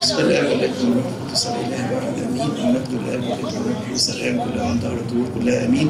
بسم الله والابن والروح القدس الاله واحد امين المجد للاب والابن والروح القدس الان كل اوان دهر الدهور كلها امين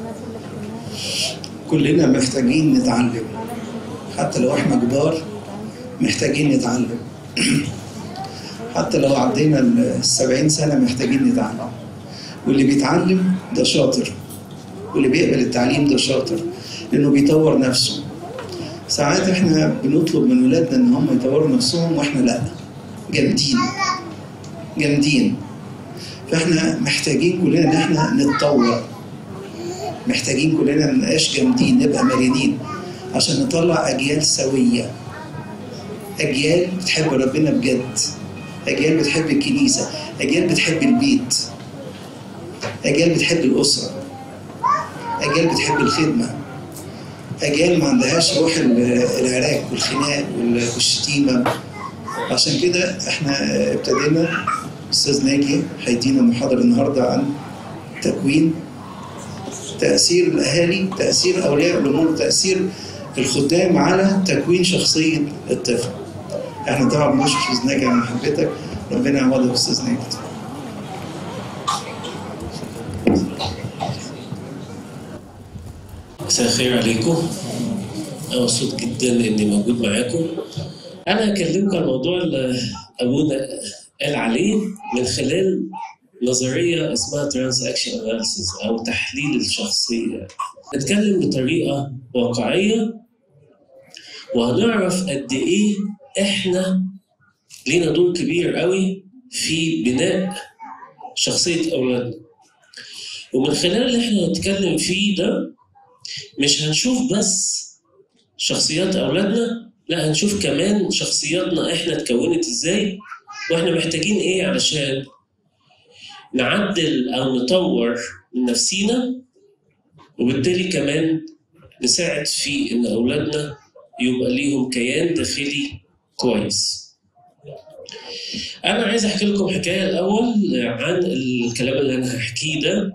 كلنا محتاجين نتعلم حتى لو احنا كبار محتاجين نتعلم حتى لو عدينا السبعين سنة محتاجين نتعلم واللي بيتعلم ده شاطر واللي بيقبل التعليم ده شاطر لأنه بيطور نفسه ساعات احنا بنطلب من ولادنا ان هم يطوروا نفسهم واحنا لا جامدين جامدين فاحنا محتاجين كلنا ان احنا نتطور محتاجين كلنا ما نبقاش جامدين نبقى مرنين عشان نطلع اجيال سويه اجيال بتحب ربنا بجد اجيال بتحب الكنيسه اجيال بتحب البيت اجيال بتحب الاسره اجيال بتحب الخدمه اجيال ما عندهاش روح العراك والخناق والشتيمه عشان كده احنا ابتدينا استاذ ناجي هيدينا محاضره النهارده عن تكوين تاثير الاهالي تاثير اولياء الامور تاثير الخدام على تكوين شخصيه الطفل احنا طبعا بنشكر استاذ ناجي على محبتك ربنا يعوضك استاذ ناجي مساء الخير عليكم أنا مبسوط جدا إني موجود معاكم أنا هكلمكم عن موضوع اللي أبونا قال عليه من خلال نظرية اسمها ترانزاكشن أناليسيس أو تحليل الشخصية نتكلم بطريقة واقعية وهنعرف قد إيه إحنا لينا دور كبير قوي في بناء شخصية أولادنا ومن خلال اللي إحنا هنتكلم فيه ده مش هنشوف بس شخصيات اولادنا لا هنشوف كمان شخصياتنا احنا اتكونت ازاي واحنا محتاجين ايه علشان نعدل او نطور من نفسينا وبالتالي كمان نساعد في ان اولادنا يبقى ليهم كيان داخلي كويس انا عايز احكي لكم حكايه الاول عن الكلام اللي انا هحكيه ده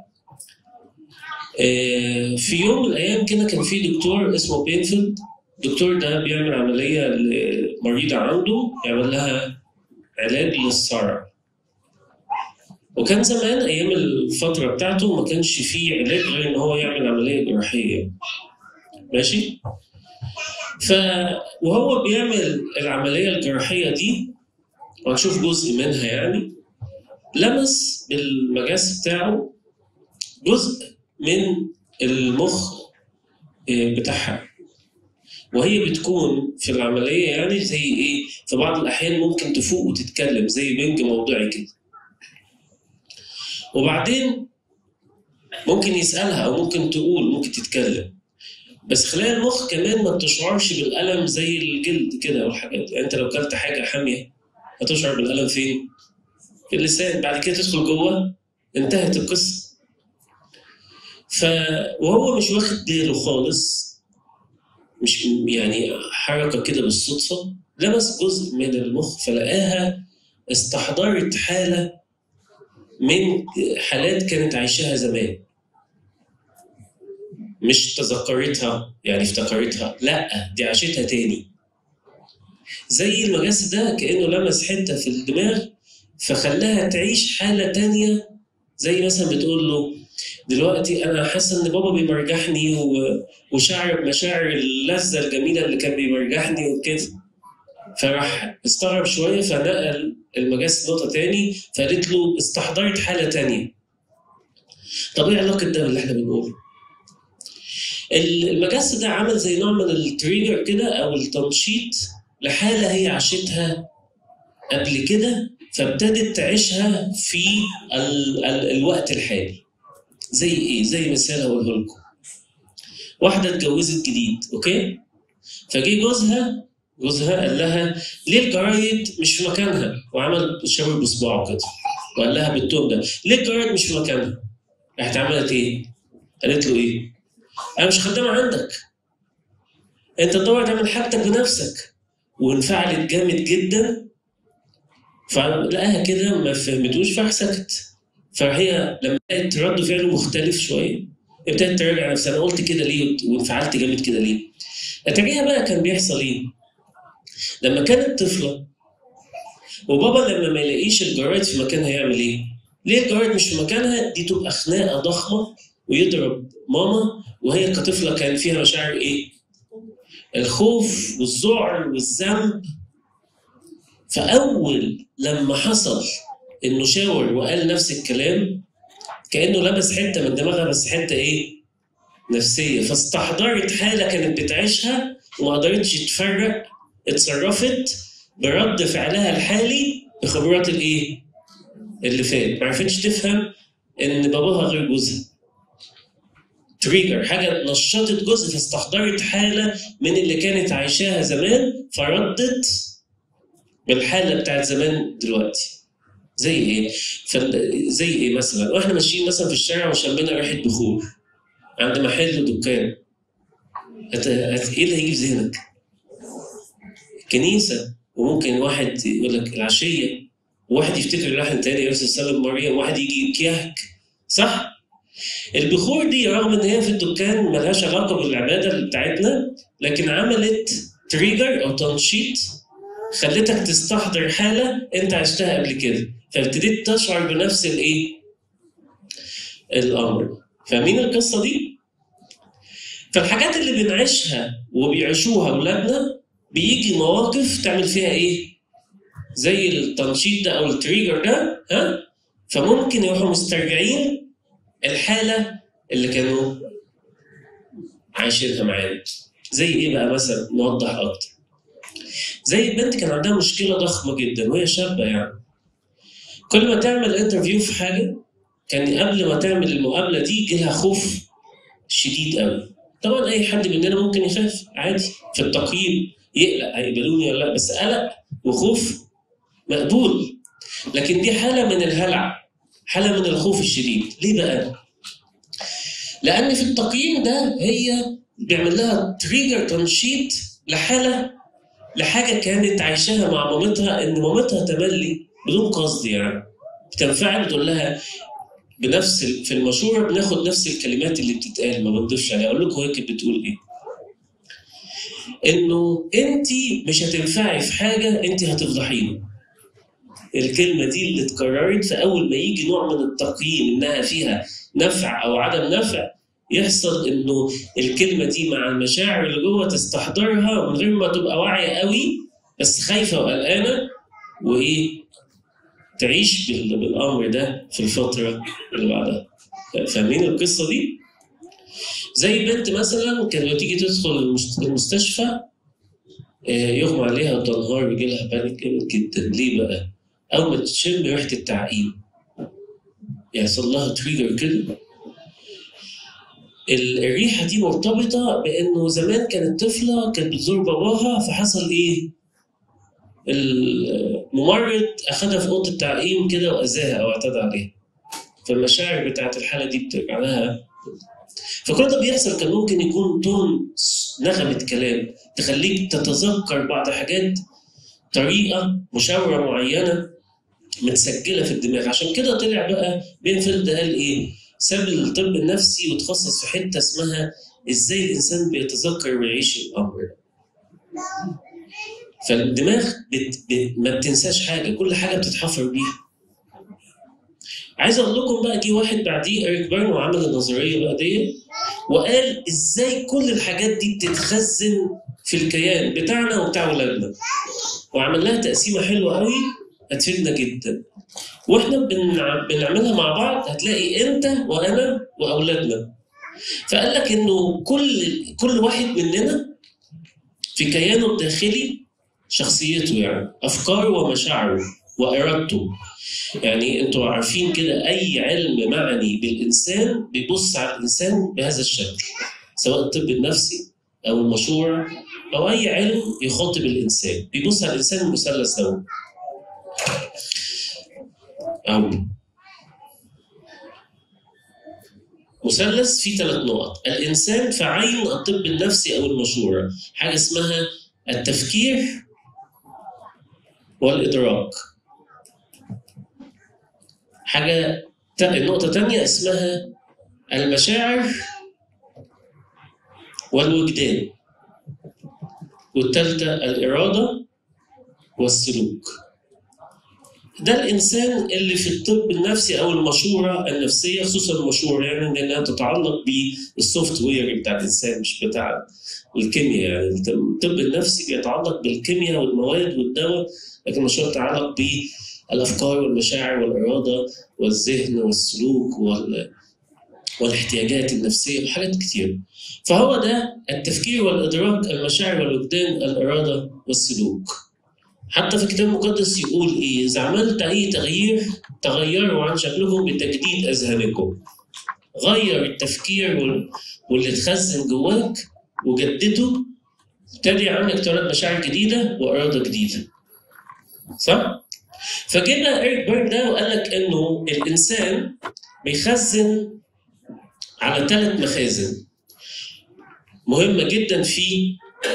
في يوم من الايام كده كان في دكتور اسمه بينفيلد الدكتور ده بيعمل عمليه لمريضه عنده يعمل لها علاج للصرع وكان زمان ايام الفتره بتاعته ما كانش فيه علاج غير ان هو يعمل عمليه جراحيه ماشي ف وهو بيعمل العمليه الجراحيه دي وهنشوف جزء منها يعني لمس بالمجاس بتاعه جزء من المخ بتاعها وهي بتكون في العملية يعني زي إيه في بعض الأحيان ممكن تفوق وتتكلم زي بنج موضعي كده وبعدين ممكن يسألها أو ممكن تقول ممكن تتكلم بس خلايا المخ كمان ما بتشعرش بالألم زي الجلد كده والحاجات يعني أنت لو كلت حاجة حامية هتشعر بالألم فين؟ في اللسان بعد كده تدخل جوه انتهت القصة ف وهو مش واخد باله خالص مش يعني حركه كده بالصدفه لمس جزء من المخ فلقاها استحضرت حاله من حالات كانت عايشاها زمان مش تذكرتها يعني افتكرتها لا دي عاشتها تاني زي المجاس ده كانه لمس حته في الدماغ فخلاها تعيش حاله تانية زي مثلا بتقول له دلوقتي انا حاسه ان بابا بيمرجحني وشعر بمشاعر اللذه الجميله اللي كان بيمرجحني وكده فراح استغرب شويه فنقل المجاس نقطه تاني فقالت له استحضرت حاله تانية طب ايه علاقه ده باللي احنا بنقوله؟ المجاس ده عمل زي نوع من التريجر كده او التنشيط لحاله هي عاشتها قبل كده فابتدت تعيشها في ال ال الوقت الحالي زي ايه؟ زي مثال هقوله لكم. واحدة اتجوزت جديد، اوكي؟ فجه جوزها جوزها قال لها ليه الجرايد مش في مكانها؟ وعمل شاور بصباعه كده. وقال لها بالتوم ده، ليه الجرايد مش في مكانها؟ راحت عملت ايه؟ قالت له ايه؟ انا مش خدامة عندك. انت تدور تعمل حاجتك بنفسك. وانفعلت جامد جدا فلقاها كده ما فهمتوش فراح سكت. فهي لما لقيت رد فعله مختلف شويه ابتدت تراجع نفسها انا قلت كده ليه وانفعلت جامد كده ليه؟ اتاريها بقى كان بيحصل ايه؟ لما كانت طفله وبابا لما ما يلاقيش الجرايد في مكانها يعمل ايه؟ ليه الجرايد مش في مكانها؟ دي تبقى خناقه ضخمه ويضرب ماما وهي كطفله كان فيها مشاعر ايه؟ الخوف والذعر والذنب فاول لما حصل انه شاور وقال نفس الكلام كانه لبس حته من دماغها بس حته ايه؟ نفسيه فاستحضرت حاله كانت بتعيشها وما قدرتش تفرق اتصرفت برد فعلها الحالي بخبرات الايه؟ اللي فات ما عرفتش تفهم ان باباها غير جوزها تريجر حاجه نشطت جزء فاستحضرت حاله من اللي كانت عايشاها زمان فردت بالحاله بتاعت زمان دلوقتي زي ايه؟ فال... زي ايه مثلا؟ واحنا ماشيين مثلا في الشارع وشمينا ريحه بخور عند محل دكان هت... هت... ايه اللي هيجي في ذهنك؟ كنيسه وممكن واحد يقول لك العشيه وواحد يفتكر لحن تاني يرسل سلم مريم وواحد يجي كيهك صح؟ البخور دي رغم ان هي في الدكان ملهاش علاقه بالعباده اللي بتاعتنا لكن عملت تريجر او تنشيط خلتك تستحضر حاله انت عشتها قبل كده فابتديت تشعر بنفس الايه؟ الامر فاهمين القصه دي؟ فالحاجات اللي بنعيشها وبيعيشوها اولادنا بيجي مواقف تعمل فيها ايه؟ زي التنشيط ده او التريجر ده ها؟ فممكن يروحوا مسترجعين الحاله اللي كانوا عايشينها معانا زي ايه بقى مثلا نوضح اكتر زي البنت كان عندها مشكله ضخمه جدا وهي شابه يعني كل ما تعمل انترفيو في حاجه كان قبل ما تعمل المقابله دي يجي لها خوف شديد قوي طبعا اي حد مننا ممكن يخاف عادي في التقييم يقلق هيقبلوني ولا لا بس قلق وخوف مقبول لكن دي حاله من الهلع حاله من الخوف الشديد ليه بقى لان في التقييم ده هي بيعمل لها تريجر تنشيط لحاله لحاجه كانت عايشاها مع مامتها ان مامتها تملي بدون قصد يعني بتنفعل تقول لها بنفس ال- في المشوره بناخد نفس الكلمات اللي بتتقال ما بنضيفش عليها اقول لكم هي كانت بتقول ايه انه انت مش هتنفعي في حاجه انت هتفضحينا الكلمه دي اللي اتكررت فاول ما يجي نوع من التقييم انها فيها نفع او عدم نفع يحصل انه الكلمه دي مع المشاعر اللي جوه تستحضرها من غير ما تبقى واعيه قوي بس خايفه وقلقانه وايه تعيش بال- بالامر ده في الفتره اللي بعدها فاهمين القصه دي؟ زي بنت مثلا كان لما تيجي تدخل المست- المستشفى آه، يغمى عليها وتنهار يجي لها بانيك جامد جدا ليه بقى؟ اول ما تشم ريحه التعقيم يحصل لها تريجر كده ال- الريحه دي مرتبطه بانه زمان كانت طفله كانت بتزور باباها فحصل ايه؟ الممرض اخدها في اوضه التعقيم كده واذاها او اعتدى عليها فالمشاعر بتاعت الحاله دي بترجع لها فكل ده بيحصل كان ممكن يكون تون نغمه كلام تخليك تتذكر بعض حاجات طريقه مشاوره معينه متسجله في الدماغ عشان كده طلع بقى بينفيلد قال ايه؟ ساب الطب النفسي وتخصص في حته اسمها ازاي الانسان بيتذكر ويعيش الامر ده. فالدماغ بت... بت... ما بتنساش حاجه كل حاجه بتتحفر بيها عايز اقول لكم بقى جه واحد بعديه اريك بيرن وعمل النظريه بقى دي وقال ازاي كل الحاجات دي بتتخزن في الكيان بتاعنا وبتاع ولادنا وعمل لها تقسيمه حلوه قوي هتفيدنا جدا واحنا بنع... بنعملها مع بعض هتلاقي انت وانا واولادنا فقال لك انه كل كل واحد مننا في كيانه الداخلي شخصيته يعني افكاره ومشاعره وارادته يعني انتوا عارفين كده اي علم معني بالانسان بيبص على الانسان بهذا الشكل سواء الطب النفسي او المشورة او اي علم يخاطب الانسان بيبص على الانسان المثلث ده او مثلث فيه ثلاث نقط الانسان في عين الطب النفسي او المشورة حاجه اسمها التفكير والادراك حاجه النقطه الثانيه اسمها المشاعر والوجدان والثالثه الاراده والسلوك ده الانسان اللي في الطب النفسي او المشوره النفسيه خصوصا المشوره يعني لانها تتعلق بالسوفت وير بتاع الانسان مش بتاع الكيمياء يعني الطب النفسي بيتعلق بالكيمياء والمواد والدواء لكن المشوره تتعلق بالافكار والمشاعر والاراده والذهن والسلوك وال والاحتياجات النفسيه وحاجات كتير فهو ده التفكير والادراك المشاعر والوجدان الاراده والسلوك حتى في الكتاب المقدس يقول ايه اذا عملت اي تغيير تغيروا عن شكلكم بتجديد اذهانكم غير التفكير وال- واللي اتخزن جواك وجدده ابتدي عندك تولد مشاعر جديده واراده جديده صح؟ فجه بقى ايريك بيرن ده وقال لك انه الانسان بيخزن على ثلاث مخازن مهمه جدا في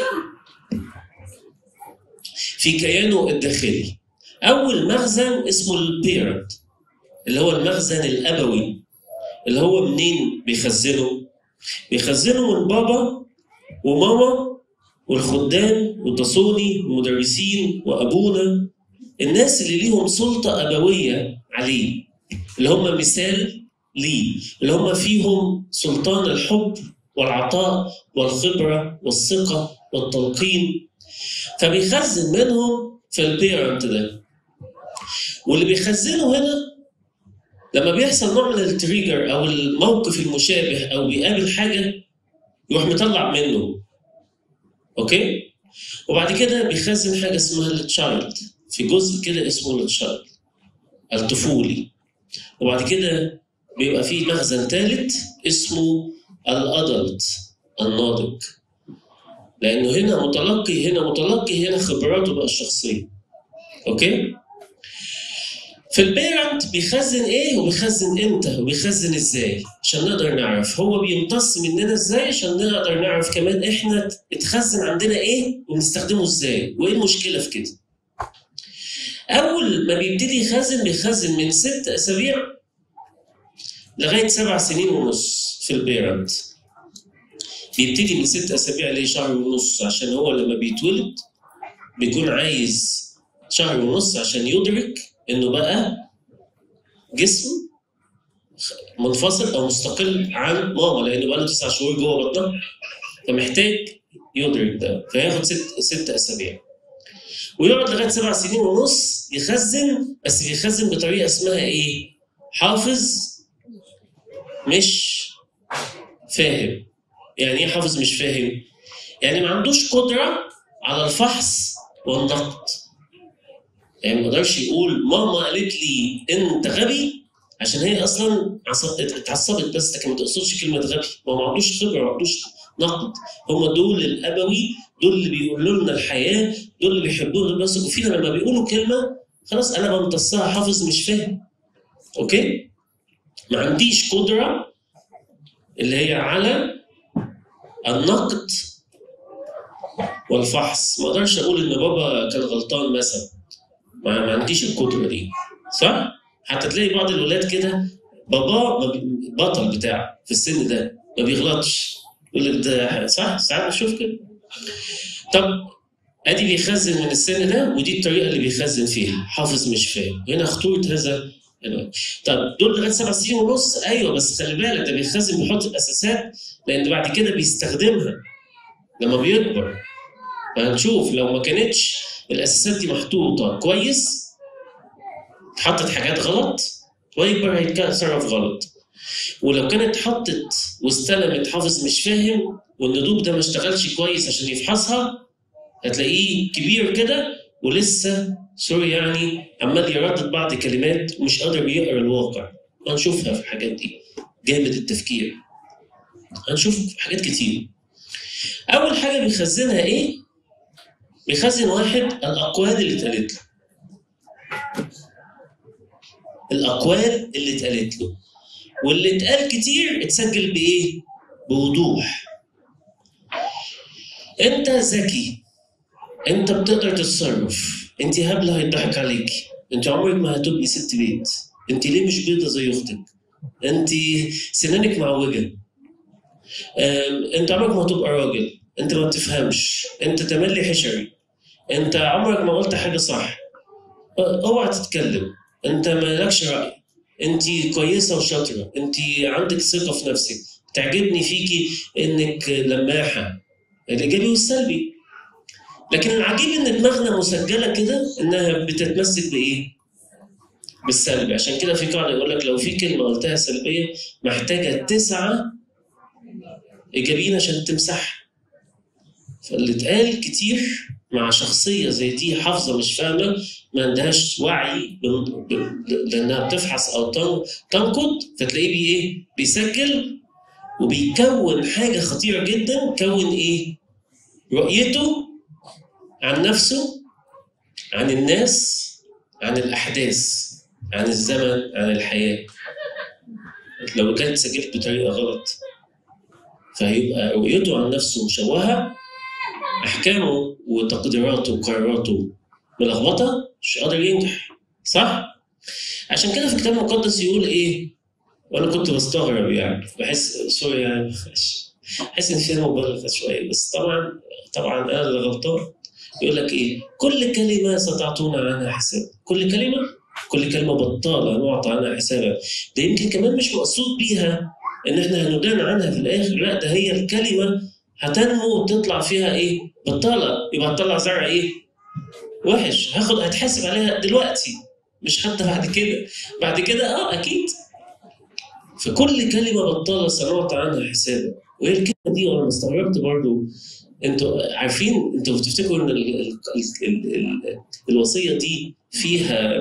في كيانه الداخلي اول مخزن اسمه البيرنت اللي هو المخزن الابوي اللي هو منين بيخزنه بيخزنه من بابا وماما والخدام والتصوني والمدرسين وابونا الناس اللي ليهم سلطه ابويه عليه اللي هم مثال ليه اللي هم فيهم سلطان الحب والعطاء والخبره والثقه والتلقين فبيخزن منهم في البيرنت ده واللي بيخزنه هنا لما بيحصل نوع من التريجر او الموقف المشابه او بيقابل حاجه يروح مطلع منه اوكي وبعد كده بيخزن حاجه اسمها التشايلد في جزء كده اسمه التشايلد الطفولي وبعد كده بيبقى فيه مخزن ثالث اسمه الادلت الناضج لانه هنا متلقي هنا متلقي هنا خبراته بقى الشخصيه اوكي في البيرنت بيخزن ايه وبيخزن امتى وبيخزن ازاي عشان نقدر نعرف هو بيمتص مننا ازاي عشان نقدر نعرف كمان احنا اتخزن عندنا ايه ونستخدمه ازاي وايه المشكله في كده اول ما بيبتدي يخزن بيخزن من ست اسابيع لغايه سبع سنين ونص في البيرنت بيبتدي من ست اسابيع لشهر ونص عشان هو لما بيتولد بيكون عايز شهر ونص عشان يدرك انه بقى جسم منفصل او مستقل عن ماما لانه بقى له تسع شهور جوه بطنها فمحتاج يدرك ده فياخد ست ست اسابيع ويقعد لغايه سبع سنين ونص يخزن بس بيخزن بطريقه اسمها ايه؟ حافظ مش فاهم يعني ايه حافظ مش فاهم؟ يعني ما عندوش قدره على الفحص والنقد يعني ما يقدرش يقول ماما قالت لي انت غبي عشان هي اصلا عصب- اتعصبت بس لكن ما تقصدش كلمه غبي هو ما عندوش خبره ما عندوش نقد هم دول الابوي دول اللي بيقولوا لنا الحياه دول اللي بيحبونا دول بيثقوا فينا لما بيقولوا كلمه خلاص انا بمتصها حافظ مش فاهم اوكي ما عنديش قدره اللي هي على النقد والفحص ما اقدرش اقول ان بابا كان غلطان مثلا ما, ما عنديش القدره دي صح حتى تلاقي بعض الولاد كده بابا ما بي- بطل بتاعه في السن ده ما بيغلطش يقول لك ده صح ساعات بشوف كده طب ادي بيخزن من السن ده ودي الطريقه اللي بيخزن فيها حافظ مش فاهم هنا خطوره هذا الوقت. طب دول لغايه سبع سنين ونص ايوه بس خلي بالك ده بيخزن بيحط الاساسات لان بعد كده بيستخدمها لما بيكبر فهنشوف لو ما كانتش الاساسات دي محطوطه كويس اتحطت حاجات غلط ويكبر هيتصرف غلط ولو كانت اتحطت واستلمت حافظ مش فاهم والندوب ده ما اشتغلش كويس عشان يفحصها هتلاقيه كبير كده ولسه سوري يعني عمال يردد بعض كلمات ومش قادر يقرا الواقع هنشوفها في الحاجات دي جامد التفكير هنشوف حاجات كتير اول حاجه بيخزنها ايه بيخزن واحد الاقوال اللي اتقالت له الاقوال اللي اتقالت له واللي اتقال كتير اتسجل بايه بوضوح انت ذكي انت بتقدر تتصرف انت هبله هيضحك عليكي انت عمرك ما هتبقي ست بيت انت ليه مش بيضه زي اختك انت سنانك معوجه أم، انت عمرك ما هتبقى راجل انت ما بتفهمش انت تملي حشري انت عمرك ما قلت حاجه صح اوعى تتكلم انت مالكش راي انت كويسه وشاطره انت عندك ثقه في نفسك تعجبني فيكي انك لماحه الايجابي والسلبي لكن العجيب ان دماغنا مسجله كده انها بتتمسك بايه؟ بالسلبي عشان كده في قاعده يقول لك لو في كلمه قلتها سلبيه محتاجه تسعه ايجابيين عشان تمسحها فاللي اتقال كتير مع شخصيه زي دي حافظه مش فاهمه ما عندهاش وعي بال- بال- لانها بتفحص او تن- تنقد فتلاقيه بي ايه؟ بيسجل وبيكون حاجه خطيره جدا كون ايه؟ رؤيته عن نفسه عن الناس عن الاحداث عن الزمن عن الحياه لو كانت سجلت بطريقه غلط فهيبقى رؤيته عن نفسه مشوهه احكامه وتقديراته وقراراته ملخبطه مش قادر ينجح صح؟ عشان كده في الكتاب المقدس يقول ايه؟ وانا كنت بستغرب يعني بحس سوري يعني بحس ان فيها مبالغه شويه بس طبعا طبعا انا اللي غلطان يقول لك ايه؟ كل كلمه ستعطونا عنها حساب كل كلمه كل كلمه بطاله نعطى عنها حسابا ده يمكن كمان مش مقصود بيها ان احنا هندان عنها في الاخر لا ده هي الكلمه هتنمو وتطلع فيها ايه؟ بطاله يبقى هتطلع زرع ايه؟ وحش هاخد هتحاسب عليها دلوقتي مش حتى بعد كده بعد كده اه اكيد فكل كلمه بطاله سنعطى عنها حسابا وهي الكلمه دي وانا استغربت برضو انتوا عارفين انتوا بتفتكروا ان ال ال ال ال الوصيه دي فيها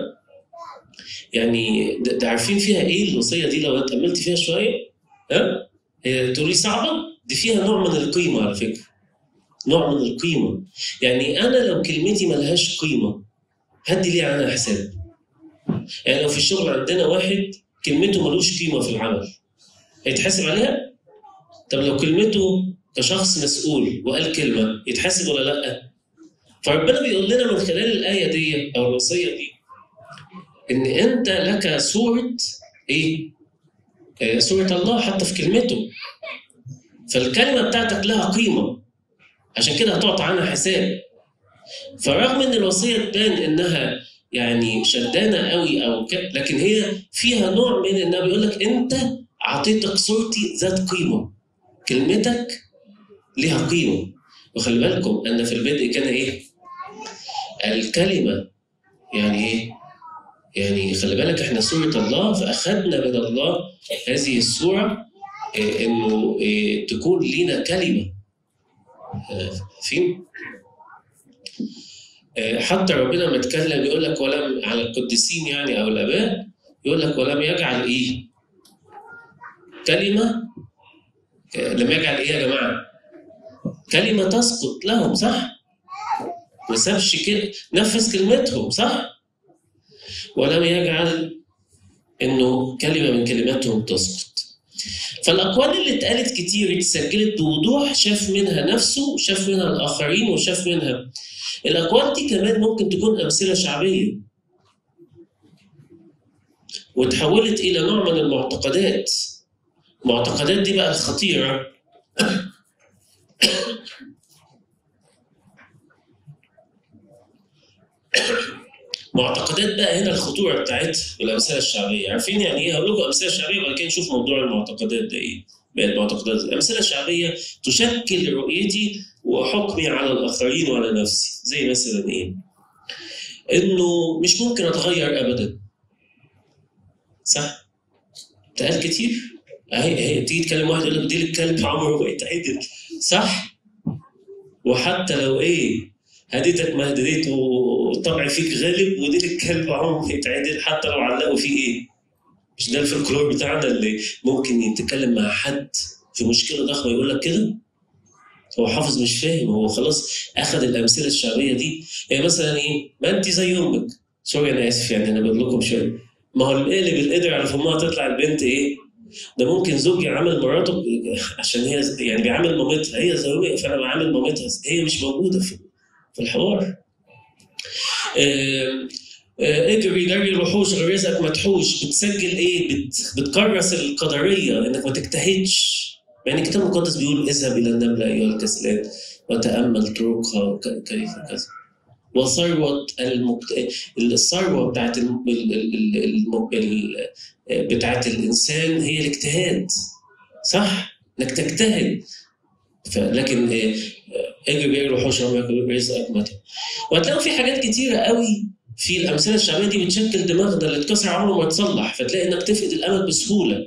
يعني ده ده عارفين فيها ايه الوصيه دي لو اتاملت فيها شويه ها هي تقولي صعبه دي فيها نوع من القيمه على فكره نوع من القيمه يعني انا لو كلمتي ملهاش قيمه هدي ليه عنها حساب يعني لو في الشغل عندنا واحد كلمته ملوش قيمه في العمل هيتحاسب عليها طب لو كلمته كشخص مسؤول وقال كلمه يتحاسب ولا لا فربنا بيقول لنا من خلال الايه دي او الوصيه دي ان انت لك صوره ايه آه، صوره الله حتى في كلمته فالكلمه بتاعتك لها قيمه عشان كده هتعطى عنها حساب فرغم ان الوصيه تبان انها يعني شدانه قوي او كده لكن هي فيها نوع من انها بيقول لك انت اعطيتك صورتي ذات قيمه كلمتك ليها قيمه وخلي بالكم ان في البدء كان ايه؟ الكلمه يعني ايه؟ يعني خلي بالك احنا صورة الله فأخذنا من الله هذه الصورة إيه، إنه إيه، تكون لينا كلمة آه، فين؟ آه، حتى ربنا لما اتكلم يقول لك ولم على القديسين يعني أو الآباء يقول لك ولم يجعل إيه؟ كلمة آه، لم يجعل إيه يا جماعة؟ كلمة تسقط لهم صح؟ ما سابش كده نفذ كلمتهم صح؟ ولم يجعل انه كلمه من كلماتهم تسقط. فالاقوال اللي اتقالت كتير اتسجلت بوضوح شاف منها نفسه وشاف منها الاخرين وشاف منها الاقوال دي كمان ممكن تكون امثله شعبيه وتحولت الى نوع من المعتقدات المعتقدات دي بقى الخطيره معتقدات بقى هنا الخطوره بتاعتها والامثله الشعبيه عارفين يعني ايه هقول لكم امثله شعبيه وبعد كده نشوف موضوع المعتقدات ده ايه بقى المعتقدات الامثله الشعبيه تشكل رؤيتي وحكمي على الاخرين وعلى نفسي زي مثلا ايه انه مش ممكن اتغير ابدا صح اتقال كتير اهي اهي تيجي تكلم واحد يقول لك دي الكلب عمره ما يتعدل صح وحتى لو ايه هديتك ما هديت وطبعي فيك غالب ودي الكلب عمره ما يتعدل حتى لو علقوا فيه ايه مش ده الفلكلور بتاعنا اللي ممكن يتكلم مع حد في مشكله ضخمه يقول لك كده هو حافظ مش فاهم هو خلاص اخذ الامثله الشعبيه دي يعني مثلا ايه ما انت زي امك سوري انا اسف يعني انا بقول لكم شويه ما هو القلب القدر على فمها تطلع البنت ايه ده ممكن زوج يعامل مراته عشان هي يعني بيعامل مامتها هي زي امي فانا بعامل مامتها هي مش موجوده في في الحوار آه، آه، اجري جري الوحوش غير رزقك مدحوش بتسجل ايه بت بتكرس القدريه انك ما تجتهدش يعني الكتاب المقدس بيقول اذهب الى النمله ايها الكسلان وتامل طرقها وك- كيف كذا وثروة المكت... الثروة بتاعت الم... ال... ال... ال... ال... بتاعت الإنسان هي الاجتهاد صح؟ إنك تجتهد ف... لكن آه، اجري اجري وحوش ياكل رزقك متى وهتلاقوا في حاجات كتيرة قوي في الأمثلة الشعبية دي بتشكل دماغنا اللي اتكسر عمره ما يتصلح فتلاقي إنك تفقد الأمل بسهولة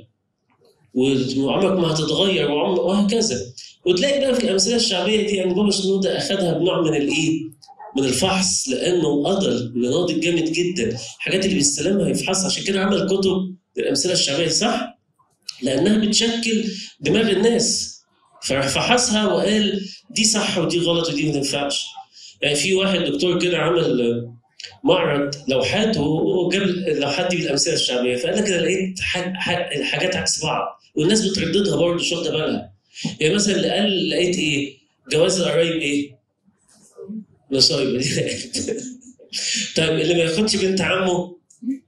وعمرك ما هتتغير وعمر وهكذا وتلاقي بقى في الأمثلة الشعبية دي يعني بابا شنودة أخدها بنوع من الإيه؟ من الفحص لانه قدر ناضج جامد جدا الحاجات اللي بيستلمها يفحصها عشان كده عمل كتب الامثله الشعبيه صح؟ لانها بتشكل دماغ الناس ففحصها وقال دي صح ودي غلط ودي ما تنفعش يعني في واحد دكتور كده عمل معرض لوحات وجاب اللوحات دي بالامثله الشعبيه فقال لك انا لقيت حاج- حاج- حاجات عكس بعض والناس بترددها برضه مش واخده بالها يعني مثلا اللي قال لقيت ايه؟ جواز القرايب ايه؟ مصايب دي طيب اللي ما ياخدش بنت عمه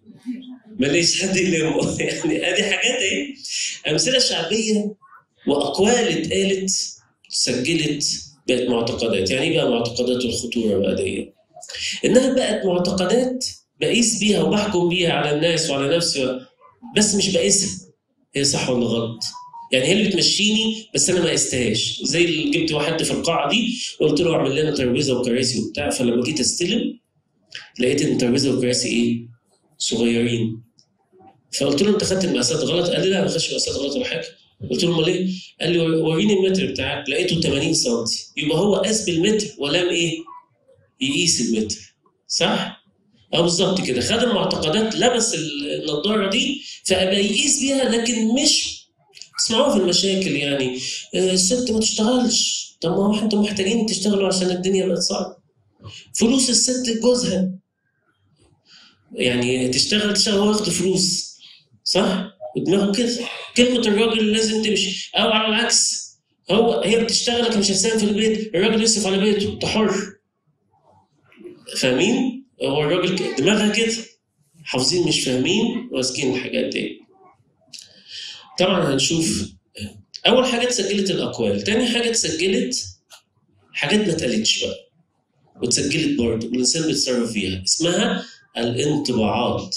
ماليش حد يلمه يعني ادي حاجات ايه امثله شعبيه واقوال اتقالت سجلت بقت معتقدات يعني ايه بقى معتقدات الخطوره بقى دي انها بقت معتقدات بقيس بيها وبحكم بيها على الناس وعلى نفسي بس مش بقيسها هي صح ولا غلط يعني هي اللي بتمشيني بس انا ما قستهاش زي اللي جبت واحد في القاعه دي قلت له اعمل لنا ترابيزه وكراسي وبتاع فلما جيت استلم لقيت ان الترابيزه والكراسي ايه؟ صغيرين فقلت له انت خدت المقاسات غلط قال لي لا ما خدتش مقاسات غلط ولا حاجه قلت له امال ايه؟ قال لي وريني المتر بتاعك لقيته 80 سم يبقى هو قاس بالمتر ولم ايه؟ يقيس المتر صح؟ اه بالظبط كده خد المعتقدات لبس النضاره دي فبقى يقيس بيها لكن مش تسمعوها في المشاكل يعني آه، الست ما تشتغلش طب ما هو انتوا محتاجين تشتغلوا عشان الدنيا بقت صعبه فلوس الست لجوزها يعني تشتغل تشتغل هو ياخد فلوس صح؟ ودماغه كده كلمة الراجل لازم تمشي أو على العكس هو هي بتشتغل لكن مش هتساهم في البيت الراجل يصرف على بيته أنت حر فاهمين؟ هو الراجل ك- دماغها كده حافظين مش فاهمين ماسكين الحاجات دي طبعا هنشوف أول حاجة اتسجلت الأقوال تاني حاجة اتسجلت حاجات ما اتقالتش بقى واتسجلت برضه والإنسان بيتصرف فيها اسمها الانطباعات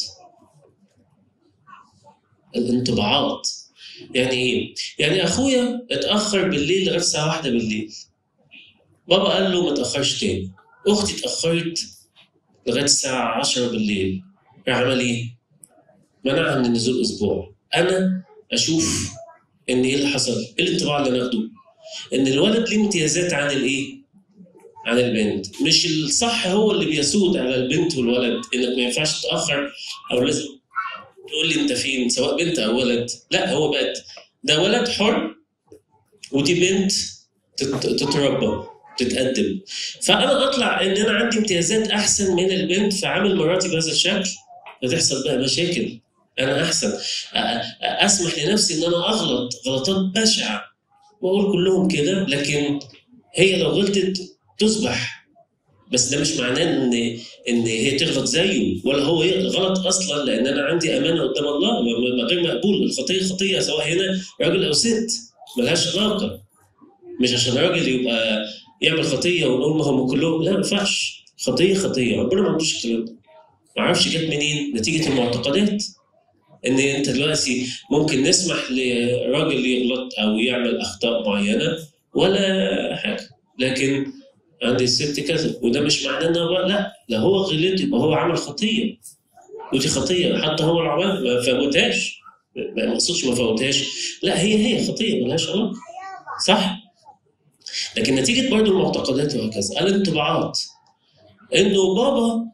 الانطباعات يعني ايه؟ يعني اخويا اتاخر بالليل لغايه الساعه واحدة بالليل بابا قال له ما تاخرش تاني اختي اتاخرت لغايه الساعه 10 بالليل راح عمل ايه؟ منعها من النزول اسبوع انا اشوف ان ايه اللي حصل؟ ايه الانطباع اللي ناخده؟ ان الولد ليه امتيازات عن الايه؟ عن البنت مش الصح هو اللي بيسود على البنت والولد انك ما ينفعش تتاخر او لازم تقول لي انت فين سواء بنت او ولد لا هو بقت ده ولد حر ودي بنت تت- تتربى تتقدم فانا اطلع ان انا عندي امتيازات احسن من البنت فعامل مراتي بهذا الشكل فتحصل بقى مشاكل انا احسن أ- أ- اسمح لنفسي ان انا اغلط غلطات بشعه واقول كلهم كده لكن هي لو غلطت تصبح بس ده مش معناه ان ان هي تغلط زيه ولا هو غلط اصلا لان انا عندي امانه قدام الله م- م- غير مقبول الخطيه خطيه سواء هنا راجل او ست ملهاش علاقه مش عشان راجل يبقى يعمل خطيه ونقول ما هم كلهم لا ما ينفعش خطيه خطيه ربنا ما عندوش الكلام ده ما اعرفش جت منين نتيجه المعتقدات ان انت دلوقتي ممكن نسمح لراجل يغلط او يعمل اخطاء معينه ولا حاجه لكن عند الست كذا وده مش معناه ان هو لا لا هو غلط يبقى هو عمل خطيه ودي خطيه حتى هو العمل ما فوتهاش ما ما اقصدش ما فوتهاش لا هي هي خطيه ملهاش علاقه صح لكن نتيجه برضو المعتقدات وهكذا الانطباعات انه بابا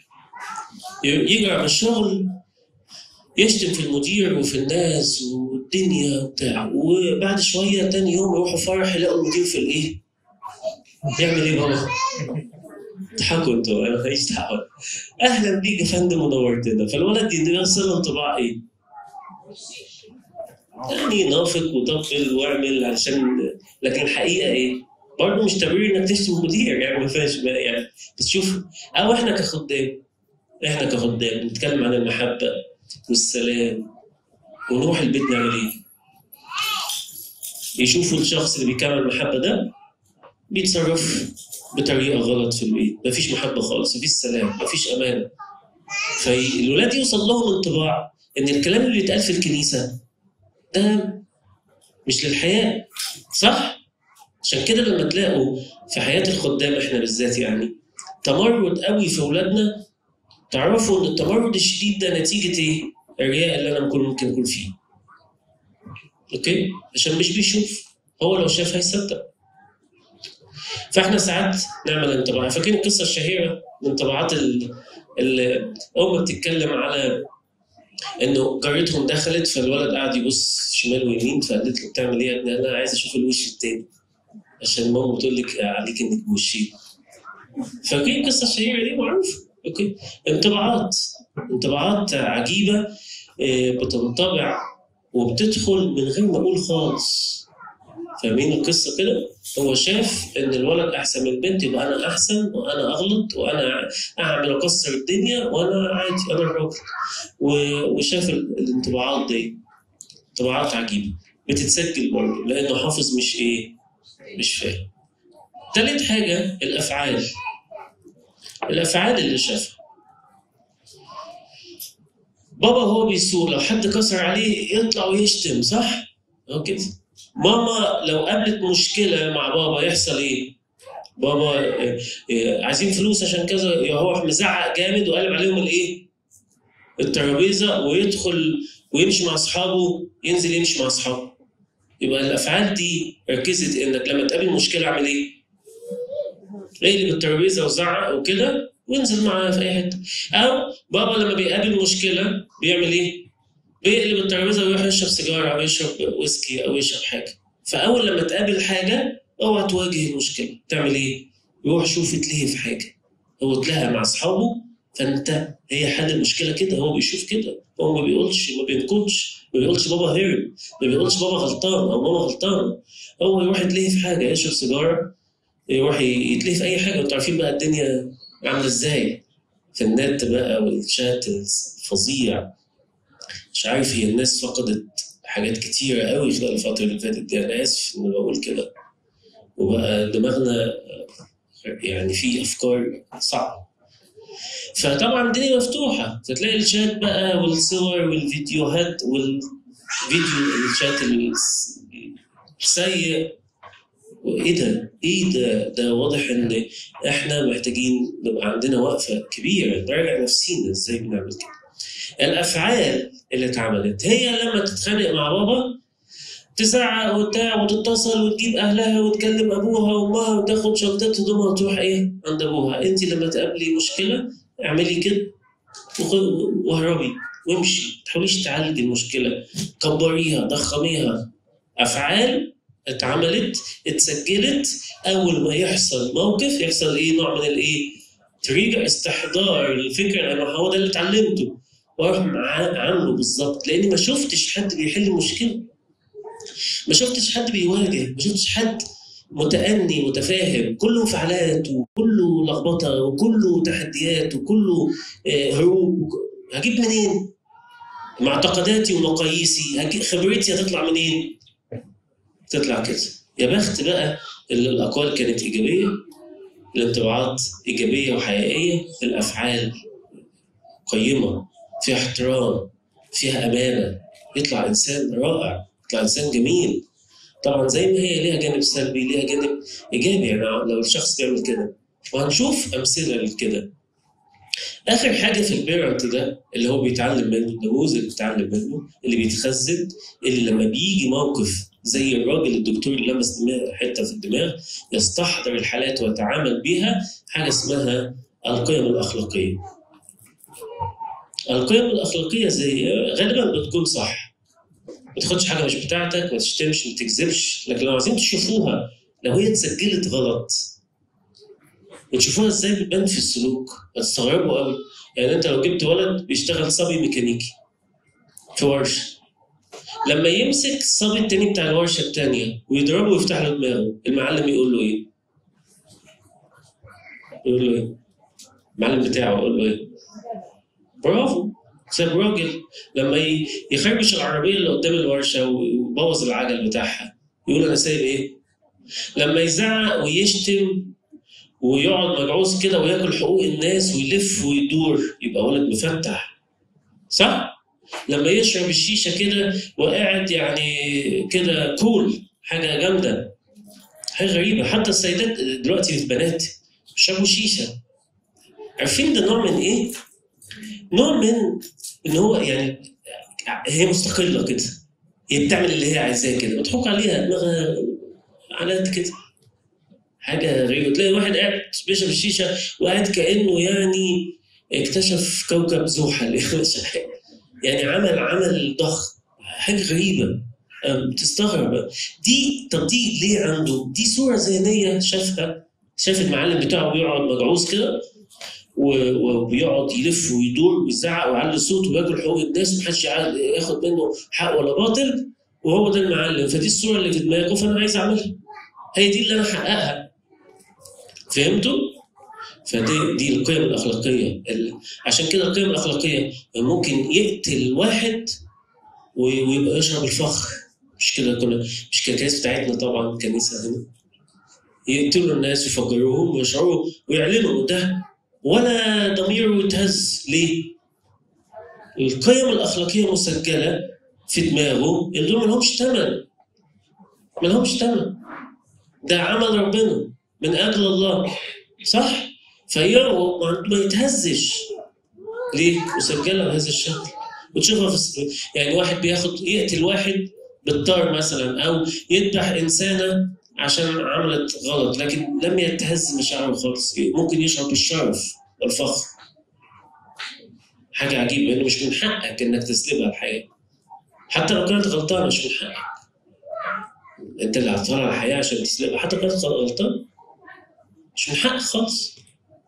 يجي على الشغل يشتم في المدير وفي الناس والدنيا وبتاع وبعد شويه تاني يوم يروحوا فرح يلاقوا المدير في الايه؟ بيعمل ايه بابا؟ اضحكوا انتوا انا ماليش دعوه اهلا بيك يا فندم ونورتنا فالولد يوصل له انطباع ايه؟ يعني نافق وطبل واعمل عشان لكن الحقيقه ايه؟ برضه مش تبرير انك تشتم المدير يعني ما فيهاش بقى يعني بس شوف او احنا كخدام احنا كخدام نتكلم عن المحبه والسلام ونروح البيت نعمل ايه؟ يشوفوا الشخص اللي بيكمل المحبه ده بيتصرف بطريقه غلط في البيت مفيش محبه خالص مفيش سلام مفيش امان فالولاد يوصل لهم انطباع ان الكلام اللي بيتقال في الكنيسه ده مش للحياه صح عشان كده لما تلاقوا في حياه الخدام احنا بالذات يعني تمرد قوي في اولادنا تعرفوا ان التمرد الشديد ده نتيجه ايه؟ الرياء اللي انا ممكن ممكن اكون فيه. اوكي؟ عشان مش بيشوف هو لو شاف هيصدق. فاحنا ساعات نعمل انطباع فاكرين القصه الشهيره من انطباعات اللي ام بتتكلم على انه جارتهم دخلت فالولد قاعد يبص شمال ويمين فقالت له بتعمل ايه يا ابني؟ انا عايز اشوف الوش التاني عشان ماما بتقول لك عليك انك بوشين. فاكرين القصه الشهيره دي معروفه اوكي انطباعات انطباعات عجيبه بتنطبع وبتدخل من غير ما اقول خالص فاهمين القصه كده؟ هو شاف ان الولد احسن من البنت يبقى انا احسن وانا اغلط وانا اعمل اكسر الدنيا وانا عادي انا الراجل وشاف الانطباعات دي انطباعات عجيبه بتتسجل برضه لانه حافظ مش ايه؟ مش فاهم. تالت حاجه الافعال الافعال اللي شافها بابا هو بيسوق لو حد كسر عليه يطلع ويشتم صح؟ هو كده ماما لو قابلت مشكله مع بابا يحصل ايه؟ بابا إيه إيه عايزين فلوس عشان كذا يروح مزعق جامد وقلب عليهم الايه؟ الترابيزه ويدخل ويمشي مع اصحابه ينزل يمشي مع اصحابه يبقى الافعال دي ركزت انك لما تقابل مشكله اعمل ايه؟ اقلب الترابيزه وزعق وكده وانزل معاه في اي حته او بابا لما بيقابل مشكله بيعمل ايه؟ بيقلب الترابيزه ويروح يشرب سيجاره او يشرب ويسكي او يشرب حاجه فاول لما تقابل حاجه اوعى تواجه المشكله تعمل ايه؟ يروح شوف يتلهي في حاجه هو اتلهى مع اصحابه فانت هي حل المشكله كده هو بيشوف كده هو ما بيقولش ما بينكدش ما بيقولش بابا هرب ما بيقولش بابا غلطان او ماما غلطانه هو يروح يتلهي في حاجه يشرب سيجاره يروح يتلهي في اي حاجه وانتوا عارفين بقى الدنيا عامله ازاي في النت بقى والشات الفظيع مش عارف هي الناس فقدت حاجات كتيرة قوي خلال الفترة اللي فاتت دي أنا آسف إني بقول كده وبقى دماغنا يعني في أفكار صعبة فطبعا الدنيا مفتوحة فتلاقي الشات بقى والصور والفيديوهات والفيديو الشات السيء وايه ده؟ ايه ده؟ ده واضح ان احنا محتاجين نبقى عندنا وقفه كبيره نراجع نفسينا ازاي بنعمل كده. الافعال اللي اتعملت هي لما تتخانق مع بابا تزعق وبتاع وتتصل وتجيب اهلها وتكلم ابوها وامها وتاخد شنطتها هدومها وتروح ايه عند ابوها انت لما تقابلي مشكله اعملي كده واهربي وامشي ما تحاوليش تعالجي المشكله كبريها ضخميها افعال اتعملت اتسجلت اول ما يحصل موقف يحصل ايه نوع من الايه تريجر استحضار الفكره لان هو ده اللي اتعلمته واروح عامله بالظبط لاني ما شفتش حد بيحل مشكله ما شفتش حد بيواجه ما شفتش حد متأني متفاهم كله انفعالات وكله لخبطة وكله تحديات وكله هروب هجيب منين؟ معتقداتي ومقاييسي هجيب خبرتي هتطلع منين؟ تطلع كده يا بخت بقى اللي الأقوال كانت إيجابية الانطباعات إيجابية وحقيقية الأفعال قيمة فيها احترام فيها أمانة يطلع إنسان رائع يطلع إنسان جميل طبعا زي ما هي ليها جانب سلبي ليها جانب إيجابي يعني لو الشخص بيعمل كده وهنشوف أمثلة لكده آخر حاجة في البيرنت ده اللي هو بيتعلم منه النموذج اللي بيتعلم منه اللي بيتخزن اللي لما بيجي موقف زي الراجل الدكتور اللي لمس دماغ حته في الدماغ يستحضر الحالات ويتعامل بيها حاجه اسمها القيم الاخلاقيه. القيم الاخلاقيه زي غالبا بتكون صح. ما تاخدش حاجه مش بتاعتك ما تشتمش ما تكذبش لكن لو عايزين تشوفوها لو هي اتسجلت غلط وتشوفوها ازاي بتبان في السلوك هتستغربوا قوي يعني انت لو جبت ولد بيشتغل صبي ميكانيكي في ورشه لما يمسك الصبي التاني بتاع الورشه التانيه ويضربه ويفتح له دماغه المعلم يقول له ايه؟ يقول له ايه؟ المعلم بتاعه يقول له ايه؟ برافو ساب راجل لما يخربش العربيه اللي قدام الورشه ويبوظ العجل بتاعها يقول انا سايب ايه؟ لما يزعق ويشتم ويقعد مجعوز كده وياكل حقوق الناس ويلف ويدور يبقى ولد مفتح صح؟ لما يشرب الشيشه كده وقاعد يعني كده كول حاجه جامده حاجه غريبه حتى السيدات دلوقتي البنات بيشربوا شيشه عارفين ده نوع من ايه؟ نوع من ان هو يعني هي مستقله كده هي بتعمل اللي هي عايزاه كده مضحوك عليها دماغها على قد كده حاجه غريبه تلاقي واحد قاعد بيشرب الشيشه وقاعد كانه يعني اكتشف كوكب زحل يعني عمل عمل ضخم حاجه غريبه بتستغرب دي طب دي ليه عنده؟ دي صوره ذهنيه شافها شاف المعلم بتاعه بيقعد مجعوز كده وبيقعد يلف ويدور ويزعق ويعلي صوته وياكل حقوق الناس ومحدش ياخد منه حق ولا باطل وهو ده المعلم فدي الصوره اللي في دماغه فانا عايز اعملها هي دي اللي انا احققها فهمتوا؟ فدي دي القيم الاخلاقيه عشان كده القيم الاخلاقيه ممكن يقتل واحد ويبقى يشرب الفخر مش كده كنا مش كده الكنيسه بتاعتنا طبعا الكنيسه هنا يقتلوا الناس ويفجروهم ويشعروا ويعلنوا ده ولا ضميره يتهز ليه؟ القيم الاخلاقيه مسجله في دماغه ان دول ملهمش ثمن ملهمش ثمن ده عمل ربنا من اجل الله صح؟ فيروا ما يتهزش ليه؟ مسجله بهذا الشكل وتشوفها في يعني واحد بياخد يقتل واحد بالطار مثلا او يذبح انسانه عشان عملت غلط لكن لم يتهز مشاعره خالص ممكن يشعر بالشرف والفخر حاجة عجيبة إنه مش من حقك إنك تسلبها الحياة حتى لو كانت غلطانة مش من حقك أنت اللي هتطلع الحياة عشان تسلبها حتى لو كانت غلطانة مش من حقك خالص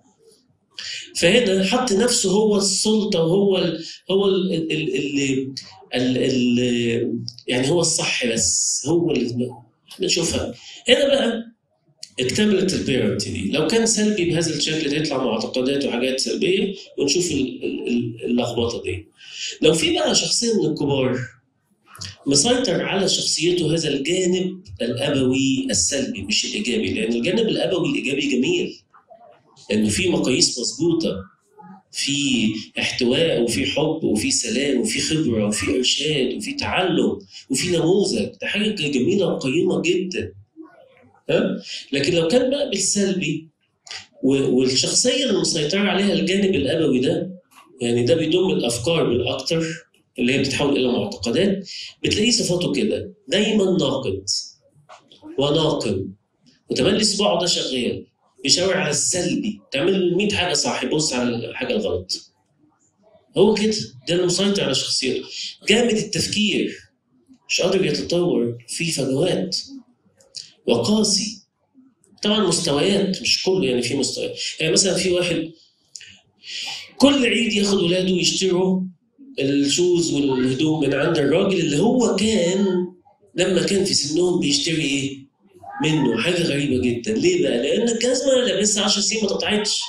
فهنا حط نفسه هو السلطة وهو ال هو ال ال ال ال ال يعني هو الصح بس هو اللي نشوفها هنا بقى اكتملت البيرنت دي لو كان سلبي بهذا الشكل ده يطلع معتقدات وحاجات سلبيه ونشوف اللخبطه دي لو في بقى شخصيه من الكبار مسيطر على شخصيته هذا الجانب الابوي السلبي مش الايجابي لان الجانب الابوي الايجابي جميل لانه في مقاييس مظبوطه في احتواء وفي حب وفي سلام وفي خبره وفي ارشاد وفي تعلم وفي نموذج ده حاجه جميله وقيمه جدا ها لكن لو كان بقى بالسلبي والشخصيه اللي مسيطر عليها الجانب الابوي ده يعني ده بيضم الافكار بالاكثر اللي هي بتتحول الى معتقدات بتلاقيه صفاته كده دايما ناقد وناقم وتملي صباعه ده شغال بيشاور على السلبي تعمل 100 حاجه صح يبص على الحاجه الغلط هو كده ده اللي مسيطر على شخصيته جامد التفكير مش قادر يتطور في فجوات وقاسي طبعا مستويات مش كله يعني في مستويات يعني مثلا في واحد كل عيد ياخد ولاده يشتروا الشوز والهدوم من عند الراجل اللي هو كان لما كان في سنهم بيشتري ايه؟ منه حاجه غريبه جدا ليه بقى؟ لان الجزمه لابسها 10 سنين ما تقطعتش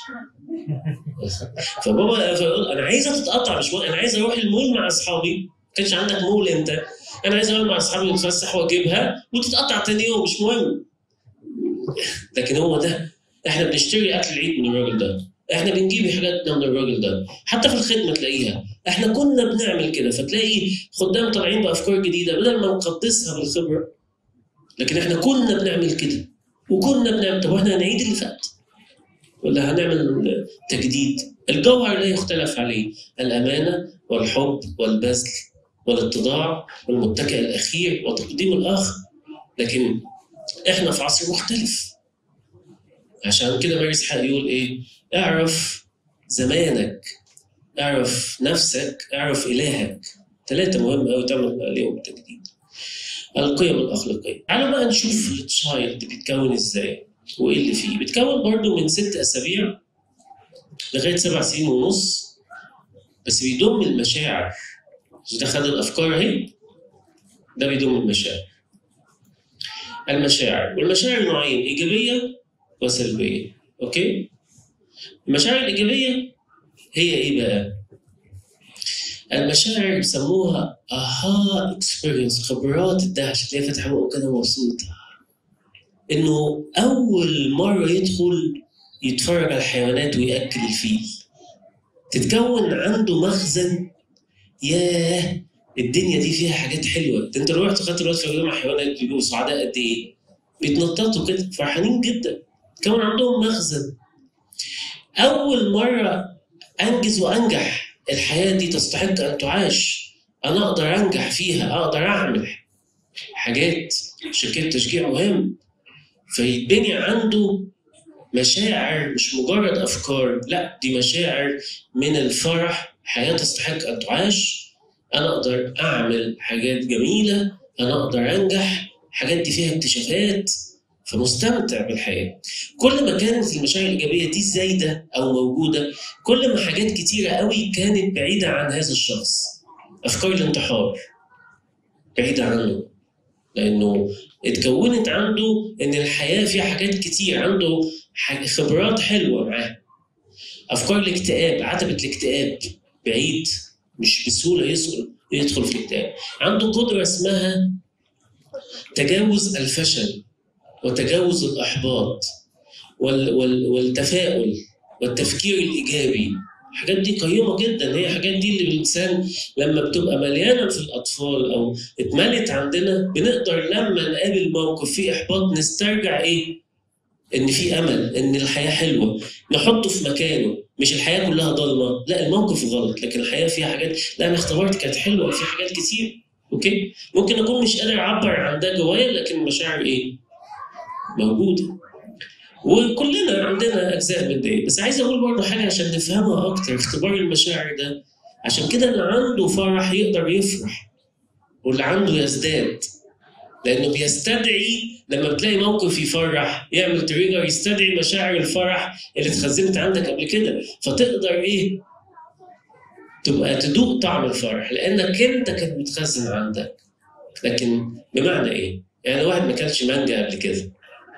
فبابا فيقول انا عايزها تتقطع مش انا عايز اروح المول مع اصحابي ما كانش عندك مول انت انا عايز اروح مع اصحابي نتفسح واجيبها وتتقطع تاني يوم مش مهم لكن هو ده احنا بنشتري اكل العيد من الراجل ده احنا بنجيب حاجاتنا من الراجل ده حتى في الخدمه تلاقيها احنا كنا بنعمل كده فتلاقي خدام طالعين بافكار جديده بدل ما نقدسها بالخبره لكن احنا كنا بنعمل كده وكنا بنعمل طب واحنا هنعيد اللي فات ولا هنعمل تجديد الجوهر لا يختلف عليه الامانه والحب والبذل والاتضاع والمتكئ الاخير وتقديم الاخر لكن احنا في عصر مختلف عشان كده ماري اسحاق يقول ايه اعرف زمانك اعرف نفسك اعرف الهك ثلاثة مهم قوي تعمل عليهم تجديد القيم الأخلاقية تعالوا بقى نشوف التشايلد بيتكون ازاي وايه اللي فيه بيتكون برضه من ست أسابيع لغاية سبع سنين ونص بس بيضم المشاعر ده خد الأفكار اهي ده بيضم المشاعر المشاعر والمشاعر نوعين إيجابية وسلبية أوكي المشاعر الإيجابية هي إيه بقى؟ المشاعر بيسموها اها اكسبيرينس خبرات الدهشه تلاقيه فاتح بقه كده مبسوط انه اول مره يدخل يتفرج على الحيوانات ويأكل الفيل تتكون عنده مخزن ياه الدنيا دي فيها حاجات حلوه ده انت لو رحت خدت الوقت في مع حيوانات بيبقوا سعداء قد ايه؟ بيتنططوا كده فرحانين جدا كمان عندهم مخزن اول مره انجز وانجح الحياه دي تستحق ان تعاش انا اقدر انجح فيها اقدر اعمل حاجات عشان كده التشجيع مهم فيتبني عنده مشاعر مش مجرد افكار لا دي مشاعر من الفرح حياه تستحق ان تعاش انا اقدر اعمل حاجات جميله انا اقدر انجح حاجات دي فيها اكتشافات فمستمتع بالحياه كل ما كانت المشاعر الايجابيه دي زايده او موجوده كل ما حاجات كتيره قوي كانت بعيده عن هذا الشخص افكار الانتحار بعيده عنه لانه اتكونت عنده ان الحياه فيها حاجات كتير عنده خبرات حلوه معاه افكار الاكتئاب عتبه الاكتئاب بعيد مش بسهوله يدخل يدخل في الاكتئاب عنده قدره اسمها تجاوز الفشل وتجاوز الاحباط وال وال والتفاؤل والتفكير الايجابي الحاجات دي قيمه جدا هي الحاجات دي اللي الانسان لما بتبقى مليانه في الاطفال او اتملت عندنا بنقدر لما نقابل موقف فيه احباط نسترجع ايه؟ ان في امل ان الحياه حلوه نحطه في مكانه مش الحياه كلها ضلمه لا الموقف غلط لكن الحياه فيها حاجات لا انا اختبرت كانت حلوه وفي حاجات كتير اوكي ممكن اكون مش قادر اعبر عن ده جوايا لكن المشاعر ايه؟ موجوده وكلنا عندنا اجزاء من دي بس عايز اقول برضه حاجه عشان نفهمها اكتر اختبار المشاعر ده عشان كده اللي عنده فرح يقدر يفرح واللي عنده يزداد لانه بيستدعي لما بتلاقي موقف يفرح يعمل تريجر يستدعي مشاعر الفرح اللي اتخزنت عندك قبل كده فتقدر ايه تبقى تدوق طعم الفرح لانك انت كانت متخزن عندك لكن بمعنى ايه؟ يعني واحد ما كانش مانجا قبل كده